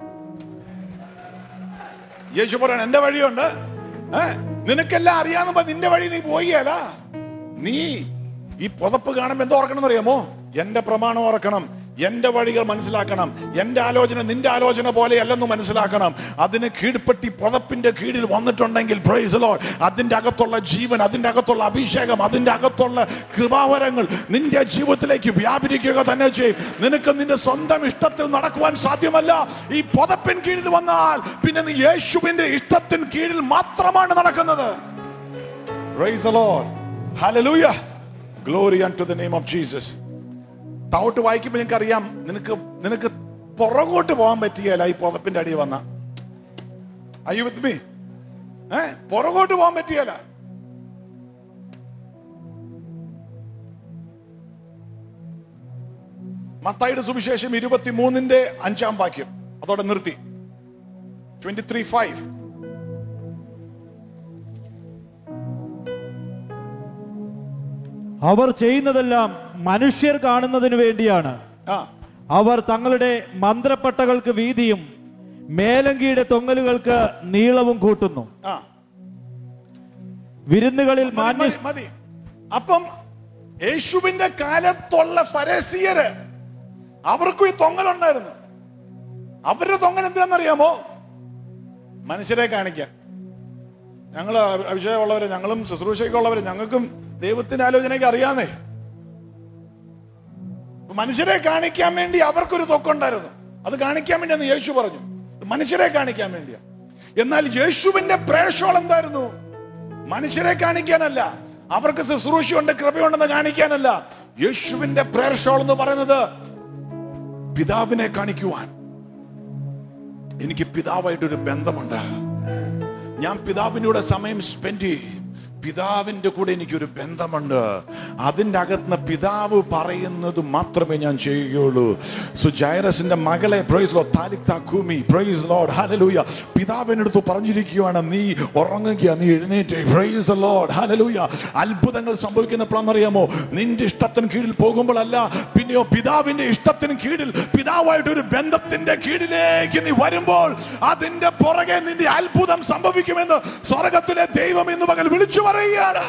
യേശു പറയണം എന്റെ വഴിയുണ്ട് ഏ നിനക്കെല്ലാം അറിയാവുമ്പോ നിന്റെ വഴി നീ പോവുകയല്ല നീ ഈ പുതപ്പ് കാണുമ്പോ എന്താ ഓർക്കണം അറിയാമോ എന്റെ പ്രമാണം ഓർക്കണം എന്റെ വഴികൾ മനസ്സിലാക്കണം എന്റെ ആലോചന നിന്റെ ആലോചന പോലെയല്ലെന്ന് മനസ്സിലാക്കണം അതിന് കീഴ്പ്പെട്ടി പുതപ്പിന്റെ കീഴിൽ വന്നിട്ടുണ്ടെങ്കിൽ പ്രൈസ് ലോഡ് അതിന്റെ അകത്തുള്ള ജീവൻ അതിന്റെ അകത്തുള്ള അഭിഷേകം അതിന്റെ അകത്തുള്ള കൃപാവരങ്ങൾ നിന്റെ ജീവിതത്തിലേക്ക് വ്യാപരിക്കുക തന്നെ ചെയ്യും നിനക്ക് നിന്റെ സ്വന്തം ഇഷ്ടത്തിൽ നടക്കുവാൻ സാധ്യമല്ല ഈ പുതപ്പിൻ കീഴിൽ വന്നാൽ പിന്നെ നീ യേശുവിന്റെ ഇഷ്ടത്തിന് കീഴിൽ മാത്രമാണ് നടക്കുന്നത് Praise the Lord. Hallelujah. Glory unto the name of Jesus. താവോട്ട് വായിക്കുമ്പോൾ നിങ്ങൾക്ക് അറിയാം നിനക്ക് നിനക്ക് പുറകോട്ട് പോകാൻ പറ്റിയല്ല ഈ പുതപ്പിന്റെ അടി വന്ന അയ്യോ വിത്ത് മീ ഏ പുറകോട്ട് പോകാൻ പറ്റിയല്ല മത്തായിയുടെ സുവിശേഷം ഇരുപത്തി മൂന്നിന്റെ അഞ്ചാം വാക്യം അതോടെ നിർത്തി ട്വന്റി ത്രീ ഫൈവ്
അവർ ചെയ്യുന്നതെല്ലാം മനുഷ്യർ കാണുന്നതിന് വേണ്ടിയാണ്
ആ
അവർ തങ്ങളുടെ മന്ത്രപ്പട്ടകൾക്ക് വീതിയും മേലങ്കിയുടെ തൊങ്ങലുകൾക്ക് നീളവും കൂട്ടുന്നു
ആ
വിരുന്നുകളിൽ
മതി,
മാന്യ
മതി, മതി അപ്പം യേശുവിന്റെ കാലത്തുള്ള ഫരസിയര് അവർക്കും ഈ തൊങ്ങലുണ്ടായിരുന്നു അവരുടെ തൊങ്ങൽ എന്താണെന്നറിയാമോ മനുഷ്യരെ കാണിക്കാൻ ഞങ്ങൾ അഭിഷേകമുള്ളവര് ഞങ്ങളും ശുശ്രൂഷയ്ക്കുള്ളവര് ഞങ്ങൾക്കും ദൈവത്തിന്റെ ആലോചനയ്ക്ക് അറിയാന്നേ മനുഷ്യരെ കാണിക്കാൻ വേണ്ടി അവർക്കൊരു തൊക്കുണ്ടായിരുന്നു അത് കാണിക്കാൻ വേണ്ടിയെന്ന് യേശു പറഞ്ഞു ഇത് മനുഷ്യരെ കാണിക്കാൻ വേണ്ടിയാ എന്നാൽ യേശുവിന്റെ പ്രേഷോൾ എന്തായിരുന്നു മനുഷ്യരെ കാണിക്കാനല്ല അവർക്ക് ശുശ്രൂഷയുണ്ട് കൃപയുണ്ടെന്ന് കാണിക്കാനല്ല യേശുവിന്റെ പ്രേഷോൾ എന്ന് പറയുന്നത് പിതാവിനെ കാണിക്കുവാൻ എനിക്ക് പിതാവായിട്ടൊരു ബന്ധമുണ്ട് ഞാൻ പിതാവിനൂടെ സമയം സ്പെൻഡ് ചെയ്യും പിതാവിന്റെ കൂടെ എനിക്കൊരു ബന്ധമുണ്ട് അതിൻ്റെ അകത്തുനിന്ന് പിതാവ് പറയുന്നത് മാത്രമേ ഞാൻ ചെയ്യുകയുള്ളൂ സോ ജൈറസിന്റെ മകളെ പ്രൈസ് ലോ താലിക് താക്കൂമി പ്രൈസ് ലോഡ് ഹല്ലേലൂയ പിതാവിനടുത്ത് പറഞ്ഞിരിക്കുകയാണ് നീ ഉറങ്ങുക നീ എഴുന്നേറ്റ് പ്രൈസ് ലോഡ് ഹല്ലേലൂയ അത്ഭുതങ്ങൾ സംഭവിക്കുന്നപ്പോഴെന്നറിയാമോ നിന്റെ ഇഷ്ടത്തിന് കീഴിൽ പോകുമ്പോഴല്ല പിന്നെയോ പിതാവിന്റെ ഇഷ്ടത്തിന് കീഴിൽ പിതാവായിട്ട് ഒരു ബന്ധത്തിന്റെ കീഴിലേക്ക് നീ വരുമ്പോൾ അതിന്റെ പുറകെ നിന്റെ അത്ഭുതം സംഭവിക്കുമെന്ന് സ്വർഗത്തിലെ ദൈവം ഇന്ന് പകൽ വിളിച്ചു പറയുകയാണ്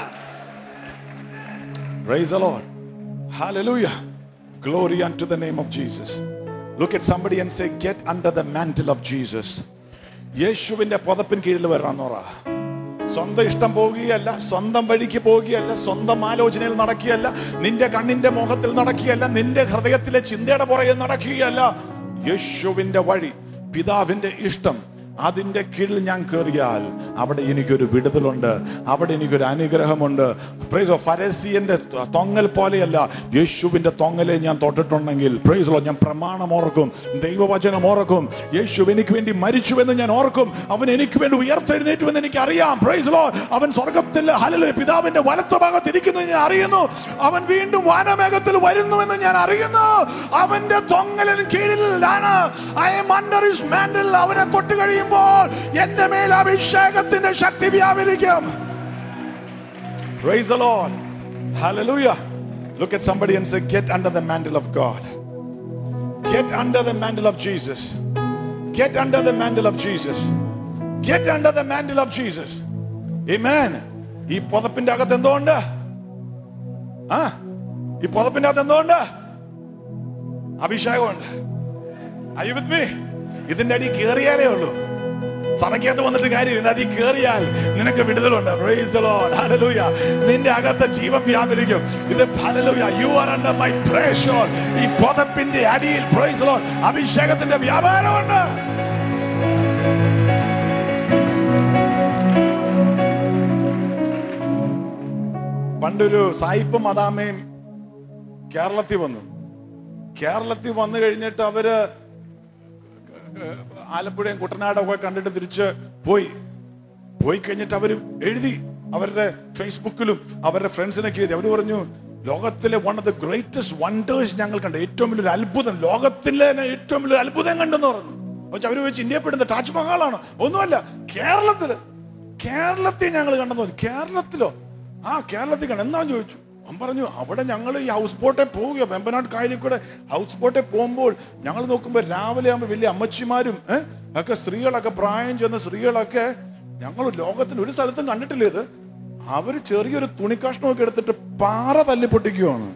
Praise the Lord. Hallelujah. Glory unto the name of Jesus. Look at somebody and say, Get under the mantle of Jesus. യേശുവിന്റെ പുതപ്പിൻ കീഴിൽ വരണം നോറ സ്വന്തം ഇഷ്ടം പോവുകയല്ല സ്വന്തം വഴിക്ക് പോവുകയല്ല സ്വന്തം ആലോചനയിൽ നടക്കുകയല്ല നിന്റെ കണ്ണിന്റെ മുഖത്തിൽ നടക്കുകയല്ല നിന്റെ ഹൃദയത്തിലെ ചിന്തയുടെ പുറകെ നടക്കുകയല്ല യേശുവിന്റെ വഴി പിതാവിന്റെ ഇഷ്ടം അതിന്റെ കീഴിൽ ഞാൻ കയറിയാൽ അവിടെ എനിക്കൊരു വിടുതലുണ്ട് അവിടെ എനിക്കൊരു അനുഗ്രഹമുണ്ട് പ്രൈസോ ഫരസിയന്റെ തൊങ്ങൽ പോലെയല്ല യേശുവിന്റെ തൊങ്ങലെ ഞാൻ തൊട്ടിട്ടുണ്ടെങ്കിൽ പ്രൈസോ ഞാൻ പ്രമാണം ഓർക്കും ദൈവവചനം ഓർക്കും യേശു എനിക്ക് വേണ്ടി മരിച്ചുവെന്ന് ഞാൻ ഓർക്കും അവൻ എനിക്ക് വേണ്ടി ഉയർത്തെഴുന്നേറ്റുവെന്ന് എനിക്ക് അറിയാം പ്രൈസോ അവൻ സ്വർഗത്തിൽ ഹലല് പിതാവിന്റെ വലത്തു ഭാഗത്ത് ഇരിക്കുന്നു ഞാൻ അറിയുന്നു അവൻ വീണ്ടും വാനമേഘത്തിൽ വരുന്നുവെന്ന് ഞാൻ അറിയുന്നു അവന്റെ തൊങ്ങലിന് കീഴിലാണ് I am under his mantle അവനെ തൊട്ട് കഴിയുമ്പോൾ എന്റെ മേൽ അഭിഷേകത്തിന്റെ ശക്തി വ്യാപരിക്കും Praise the Lord. Hallelujah. Look at somebody and say, Get under the mantle of God. Get under the mantle of Jesus. Get under the mantle of Jesus. Get under the mantle of Jesus. Amen. ഈ പുതപ്പിന്റെ അകത്ത് എന്തുകൊണ്ട് ആ ഈ പുതപ്പിന്റെ അകത്ത് എന്തുകൊണ്ട് അഭിഷേകമുണ്ട് Are you with me? ഇതിന്റെ അടി കേറിയാലേ ഉള്ളൂ സഭയ്ക്കകത്ത് വന്നിട്ട് കാര്യമില്ല അതിൽ കേറിയാൽ നിനക്ക് വിടുതലുണ്ട് Praise the Lord. Hallelujah. നിന്റെ അകത്ത് ജീവൻ വ്യാപരിക്കും ഇത് Hallelujah. You are under my pressure. ഈ പുതപ്പിന്റെ അടിയിൽ Praise the Lord. അഭിഷേകത്തിന്റെ വ്യാപാരമുണ്ട് പണ്ടൊരു സായിപ്പും മദാമയും കേരളത്തിൽ വന്നു കേരളത്തിൽ വന്നു കഴിഞ്ഞിട്ട് അവര് ആലപ്പുഴയും കുട്ടനാടും ഒക്കെ കണ്ടിട്ട് തിരിച്ച് പോയി പോയി കഴിഞ്ഞിട്ട് അവർ എഴുതി അവരുടെ ഫേസ്ബുക്കിലും അവരുടെ ഫ്രണ്ട്സിനൊക്കെ എഴുതി അവർ പറഞ്ഞു ലോകത്തിലെ one of the greatest wonders ഞങ്ങൾ കണ്ടു ഏറ്റവും വലിയൊരു അത്ഭുതം ലോകത്തിലെ തന്നെ ഏറ്റവും വലിയൊരു അത്ഭുതം കണ്ടെന്ന് പറഞ്ഞു പക്ഷെ അവര് വെച്ച് ഇന്ത്യപ്പെടുന്ന താജ്മഹാളാണ് ഒന്നുമല്ല കേരളത്തില് കേരളത്തിൽ ഞങ്ങൾ കണ്ടെന്ന് പറഞ്ഞു കേരളത്തിലോ ആ കേരളത്തിൽ കണ്ട എന്താന്ന് ചോദിച്ചു അവൻ പറഞ്ഞു അവിടെ ഞങ്ങൾ ഈ ഹൗസ് ബോട്ടെ പോവുക വെമ്പനാട് കായലിൽ കൂടെ ഹൗസ് ബോട്ടെ പോകുമ്പോൾ ഞങ്ങൾ നോക്കുമ്പോൾ രാവിലെ ആകുമ്പോൾ വലിയ അമ്മച്ചിമാരും ഏഹ് ഒക്കെ സ്ത്രീകളൊക്കെ പ്രായം ചെന്ന സ്ത്രീകളൊക്കെ ഞങ്ങൾ ലോകത്തിന് ഒരു സ്ഥലത്തും കണ്ടിട്ടില്ല ഇത് അവര് ചെറിയൊരു തുണിക്കഷ്ണമൊക്കെ എടുത്തിട്ട് പാറ തല്ലി പൊട്ടിക്കുവാണ്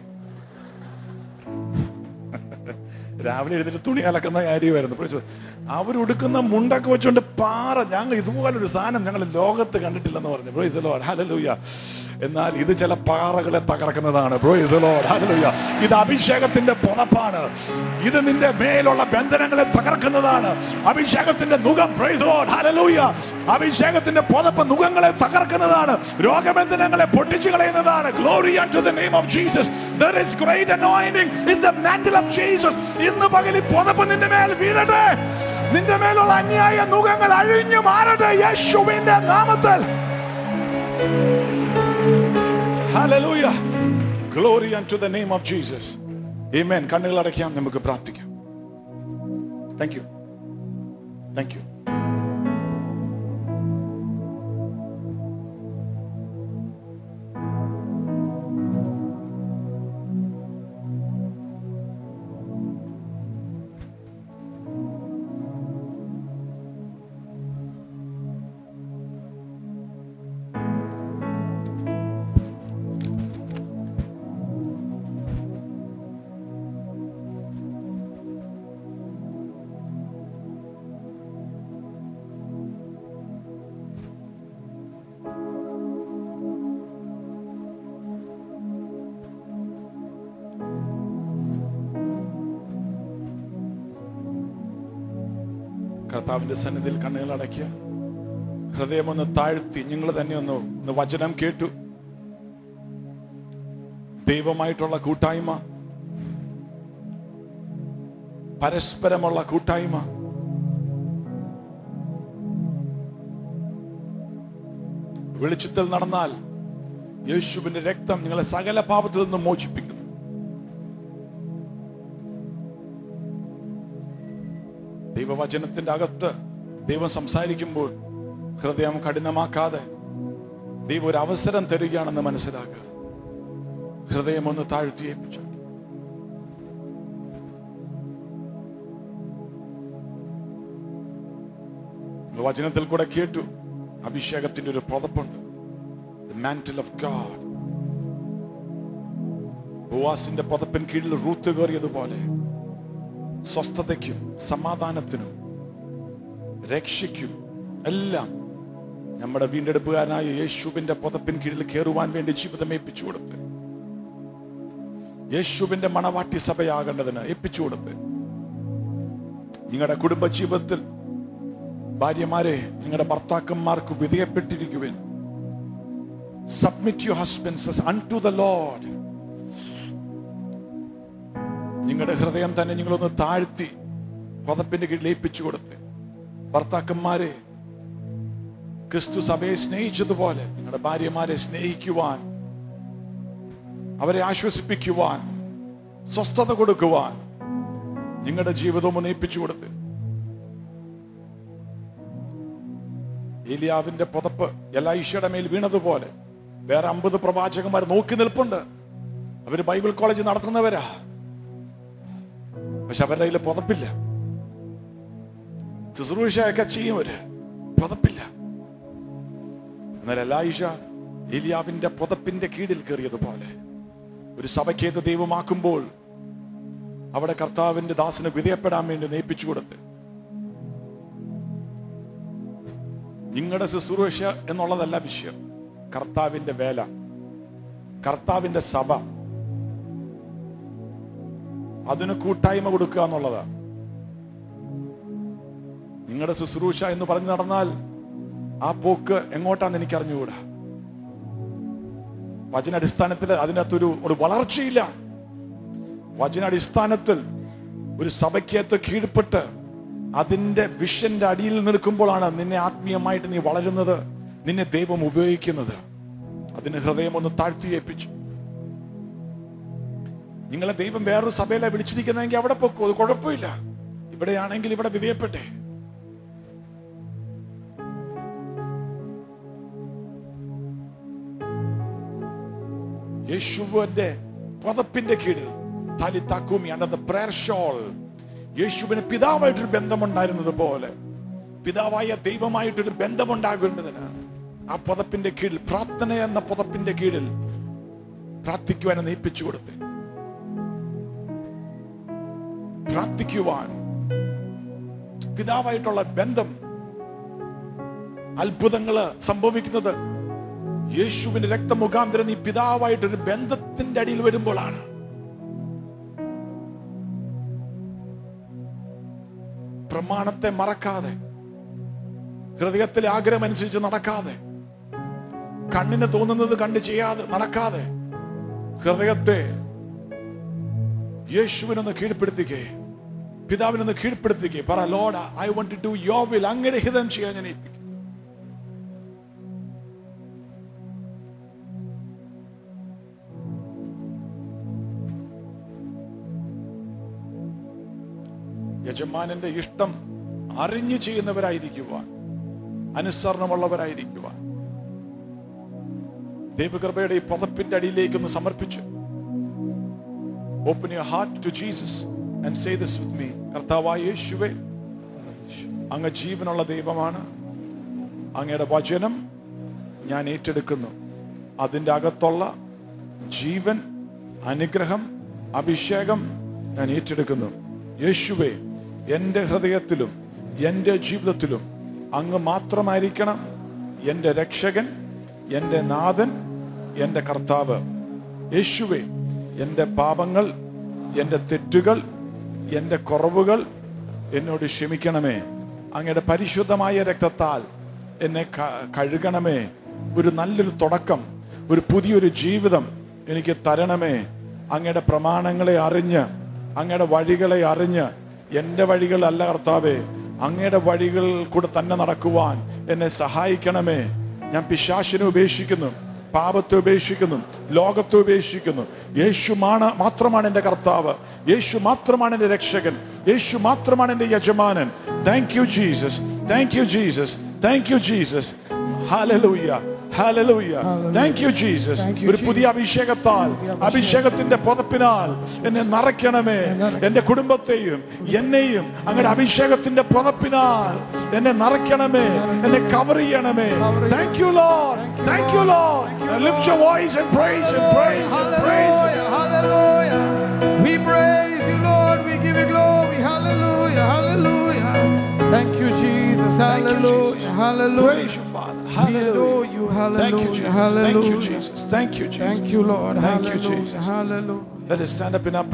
രാവിലെ എഴുതിട്ട് തുണി അലക്കുന്ന കാര്യമായിരുന്നു പക്ഷേ അവരുടുക്കുന്ന മുണ്ടൊക്കെ വെച്ചുകൊണ്ട് പാറ ഞങ്ങൾ ഇതുപോലൊരു സാധനം ഞങ്ങൾ ലോകത്ത് കണ്ടിട്ടില്ലെന്ന് പറഞ്ഞു പ്രൊയ്സ് ലോഡ് ഹലലൂയ എന്നാൽ ഇത് ചില പാറകളെ തകർക്കുന്നതാണ് പ്രൊയ്സ് ലോഡ് ഹലലൂയ ഇത് അഭിഷേകത്തിന്റെ പുറപ്പാണ് ഇത് നിന്റെ മേലുള്ള ബന്ധനങ്ങളെ തകർക്കുന്നതാണ് അഭിഷേകത്തിന്റെ മുഖം പ്രൊയ്സ് ലോഡ് ഹലലൂയ അഭിഷേകത്തിന്റെ പുതപ്പ് മുഖങ്ങളെ തകർക്കുന്നതാണ് രോഗബന്ധനങ്ങളെ പൊട്ടിച്ചു കളയുന്നതാണ് glory to the name of Jesus there is great anointing in the mantle of Jesus ഇന്ന് പകലിൽ പുതപ്പ് നിന്റെ മേൽ വീഴട്ടെ നിന്റെ മേലുള്ള അന്യായ മുഖങ്ങൾ അഴിഞ്ഞു മാറട്ടെ യേശുവിന്റെ നാമത്തിൽ Hallelujah. Glory unto the name of Jesus. Amen. കണ്ണുകൾ അടയ്ക്കാം നമുക്ക് പ്രാർത്ഥിക്കാം താങ്ക് യു താങ്ക് യു കർത്താവിന്റെ സന്നിധിയിൽ കണ്ണുകൾ അടയ്ക്കുക ഹൃദയമൊന്ന് താഴ്ത്തി നിങ്ങൾ തന്നെ ഒന്ന് ഒന്ന് വചനം കേട്ടു ദൈവമായിട്ടുള്ള കൂട്ടായ്മ പരസ്പരമുള്ള കൂട്ടായ്മ വെളിച്ചത്തിൽ നടന്നാൽ യേശുവിന്റെ രക്തം നിങ്ങളെ സകല പാപത്തിൽ നിന്നും മോചിപ്പിക്കുന്നു ദൈവവചനത്തിന്റെ അകത്ത് ദൈവം സംസാരിക്കുമ്പോൾ ഹൃദയം കഠിനമാക്കാതെ ദൈവം ഒരു അവസരം തരികയാണെന്ന് മനസ്സിലാക്കുക ഹൃദയം ഒന്ന് താഴ്ത്തി ഏൽപ്പിച്ചു വചനത്തിൽ കൂടെ കേട്ടു അഭിഷേകത്തിന്റെ ഒരു പുതപ്പുണ്ട് മാന്റിൽ ഓഫ് ഗാഡ് ബോവാസിന്റെ പുതപ്പിൻ കീഴിൽ റൂത്ത് കയറിയതുപോലെ സ്വസ്ഥതയ്ക്കും സമാധാനത്തിനും രക്ഷയ്ക്കും എല്ലാം നമ്മുടെ വീണ്ടെടുപ്പുകാരനായ യേശുവിന്റെ പുതപ്പിൻ കീഴിൽ കയറുവാൻ വേണ്ടി ജീവിതം ഏൽപ്പിച്ചു കൊടുത്ത് യേശുവിന്റെ മണവാട്ടി സഭയാകേണ്ടതിന് ഏൽപ്പിച്ചു കൊടുത്ത് നിങ്ങളുടെ കുടുംബ ജീവിതത്തിൽ ഭാര്യമാരെ നിങ്ങളുടെ ഭർത്താക്കന്മാർക്ക് വിധേയപ്പെട്ടിരിക്കുവിൻ submit you husbands unto the Lord നിങ്ങളുടെ ഹൃദയം തന്നെ നിങ്ങളൊന്ന് താഴ്ത്തി പദപ്പിന്റെ കീഴിൽ ഏൽപ്പിച്ചു കൊടുത്ത് ഭർത്താക്കന്മാരെ ക്രിസ്തു സഭയെ സ്നേഹിച്ചതുപോലെ നിങ്ങളുടെ ഭാര്യമാരെ സ്നേഹിക്കുവാൻ അവരെ ആശ്വസിപ്പിക്കുവാൻ സ്വസ്ഥത കൊടുക്കുവാൻ നിങ്ങളുടെ ജീവിതവും ഒന്ന് ഏൽപ്പിച്ചു കൊടുത്ത് ഏലിയാവിന്റെ പുതപ്പ് എലൈഷയുടെ മേൽ വീണതുപോലെ വേറെ അമ്പത് പ്രവാചകന്മാർ നോക്കി നിൽപ്പുണ്ട് അവര് ബൈബിൾ കോളേജ് നടത്തുന്നവരാ പക്ഷെ അവരുടെ കയ്യിൽ പുതപ്പില്ല ശുശ്രൂഷയൊക്കെ ചെയ്യും അവര് പുതപ്പില്ല എന്നാൽ എലായിഷ ഏലിയാവിന്റെ പുതപ്പിന്റെ കീഴിൽ കയറിയതുപോലെ ഒരു സഭയ്ക്കേത് ദൈവമാക്കുമ്പോൾ അവിടെ കർത്താവിന്റെ ദാസന് വിധേയപ്പെടാൻ വേണ്ടി നയിപ്പിച്ചു കൊടുത്ത് നിങ്ങളുടെ ശുശ്രൂഷ എന്നുള്ളതല്ല വിഷയം കർത്താവിന്റെ വേല കർത്താവിന്റെ സഭ അതിന് കൂട്ടായ്മ കൊടുക്കുക എന്നുള്ളതാ നിങ്ങളുടെ ശുശ്രൂഷ എന്ന് പറഞ്ഞു നടന്നാൽ ആ പോക്ക് എങ്ങോട്ടാന്ന് എനിക്ക് അറിഞ്ഞുകൂടാ വചനാടിസ്ഥാനത്തിൽ അതിനകത്തൊരു ഒരു വളർച്ചയില്ല വചനാടിസ്ഥാനത്തിൽ ഒരു സഭയ്ക്കകത്ത് കീഴ്പ്പെട്ട് അതിന്റെ വിഷന്റെ അടിയിൽ നിൽക്കുമ്പോഴാണ് നിന്നെ ആത്മീയമായിട്ട് നീ വളരുന്നത് നിന്നെ ദൈവം ഉപയോഗിക്കുന്നത് അതിന് ഹൃദയം ഒന്ന് താഴ്ത്തിയേൽപ്പിച്ചു നിങ്ങളെ ദൈവം വേറൊരു സഭയിലെ വിളിച്ചിരിക്കുന്നതെങ്കിൽ അവിടെ പൊക്കോ അത് കുഴപ്പമില്ല ഇവിടെയാണെങ്കിൽ ഇവിടെ വിധേയപ്പെട്ടെ യേശുവിന്റെ പുതപ്പിന്റെ കീഴിൽ തലി താക്കൂമി അണ്ടർ ദ പ്രയർ ഷോൾ യേശുവിന് പിതാവായിട്ടൊരു ബന്ധമുണ്ടായിരുന്നത് പോലെ പിതാവായ ദൈവമായിട്ടൊരു ബന്ധമുണ്ടാകേണ്ടതിന് ആ പുതപ്പിന്റെ കീഴിൽ പ്രാർത്ഥന എന്ന പുതപ്പിന്റെ കീഴിൽ പ്രാർത്ഥിക്കുവാൻ നയിപ്പിച്ചു കൊടുത്ത് പ്രാർത്ഥിക്കുവാൻ പിതാവായിട്ടുള്ള ബന്ധം അത്ഭുതങ്ങള് സംഭവിക്കുന്നത് യേശുവിന്റെ രക്തമുഖാന്തരം നീ പിതാവായിട്ടൊരു ബന്ധത്തിന്റെ അടിയിൽ വരുമ്പോഴാണ് പ്രമാണത്തെ മറക്കാതെ ഹൃദയത്തിലെ ആഗ്രഹം അനുസരിച്ച് നടക്കാതെ കണ്ണിന് തോന്നുന്നത് കണ്ട് ചെയ്യാതെ നടക്കാതെ ഹൃദയത്തെ യേശുവിനൊന്ന് കീഴ്പ്പെടുത്തിക്കേ പിതാവിനൊന്ന് കീഴ്പ്പെടുത്തിക്കേ പറ Lord I want to do your will അങ്ങയുടെ ഹിതം ചെയ്യാൻ ഞാൻ ഏൽപ്പിക്കും യജമാനന്റെ ഇഷ്ടം അറിഞ്ഞു ചെയ്യുന്നവരായിരിക്കുവാൻ അനുസരണമുള്ളവരായിരിക്കുവാൻ ദൈവകൃപയുടെ ഈ പുതപ്പിന്റെ അടിയിലേക്ക് ഒന്ന് സമർപ്പിച്ചു open your heart to Jesus and say this with me കർത്താവായ യേശുവേ അങ്ങ് ജീവനുള്ള ദൈവമാണ് അങ്ങയുടെ വചനം ഞാൻ ഏറ്റെടുക്കുന്നു അതിൻ്റെ അകത്തുള്ള ജീവൻ അനുഗ്രഹം അഭിഷേകം ഞാൻ ഏറ്റെടുക്കുന്നു യേശുവേ എൻ്റെ ഹൃദയത്തിലും എൻ്റെ ജീവിതത്തിലും അങ്ങ് മാത്രമായിരിക്കണം എൻ്റെ രക്ഷകൻ എൻ്റെ നാഥൻ എൻ്റെ കർത്താവ് യേശുവേ എൻ്റെ പാപങ്ങൾ എൻ്റെ തെറ്റുകൾ എൻ്റെ കുറവുകൾ എന്നോട് ക്ഷമിക്കണമേ അങ്ങയുടെ പരിശുദ്ധമായ രക്തത്താൽ എന്നെ ക- കഴുകണമേ ഒരു നല്ലൊരു തുടക്കം ഒരു പുതിയൊരു ജീവിതം എനിക്ക് തരണമേ അങ്ങയുടെ പ്രമാണങ്ങളെ അറിഞ്ഞ് അങ്ങയുടെ വഴികളെ അറിഞ്ഞ് എൻ്റെ വഴികളല്ല കർത്താവേ അങ്ങയുടെ വഴികൾ കൂടെ തന്നെ നടക്കുവാൻ എന്നെ സഹായിക്കണമേ ഞാൻ പിശാശിനെ ഉപേക്ഷിക്കുന്നു പാപത്തെ ഉപേക്ഷിക്കുന്നു ലോകത്തെ ഉപേക്ഷിക്കുന്നു യേശു മാണ് മാത്രമാണ് എൻ്റെ കർത്താവ് യേശു മാത്രമാണ് എൻ്റെ രക്ഷകൻ യേശു മാത്രമാണ് എൻ്റെ യജമാനൻ thank you Jesus thank you Jesus thank you Jesus hallelujah hallelujah thank you Jesus
Thank you,
ഒരു പുതിയ അഭിഷേകത്താൽ അഭിഷേകത്തിന്റെ പുതപ്പിനാൽ എന്നെ നിറയ്ക്കണമേ എന്റെ കുടുംബത്തെയും എന്നെയും അങ്ങയുടെ അഭിഷേകത്തിന്റെ പുതപ്പിനാൽ എന്നെ നിറയ്ക്കണമേ എന്നെ കവർ ചെയ്യണമേ thank you Lord thank you Lord lift your voice and praise and praise and praise
Hallelujah, hallelujah. We praise you, Lord. We give you glory. Hallelujah, hallelujah. Thank you, Jesus.
Thank you,
Hallelujah,
Jesus.
hallelujah.
Praise you, Father.
We adore
Hallelujah.
you.
Thank you,
Hallelujah,
Jesus. Thank you,
hallelujah.
Jesus. Thank you, Jesus.
Thank you, Lord.
Thank you,
Hallelujah,
Jesus.
hallelujah.
Let us stand up in our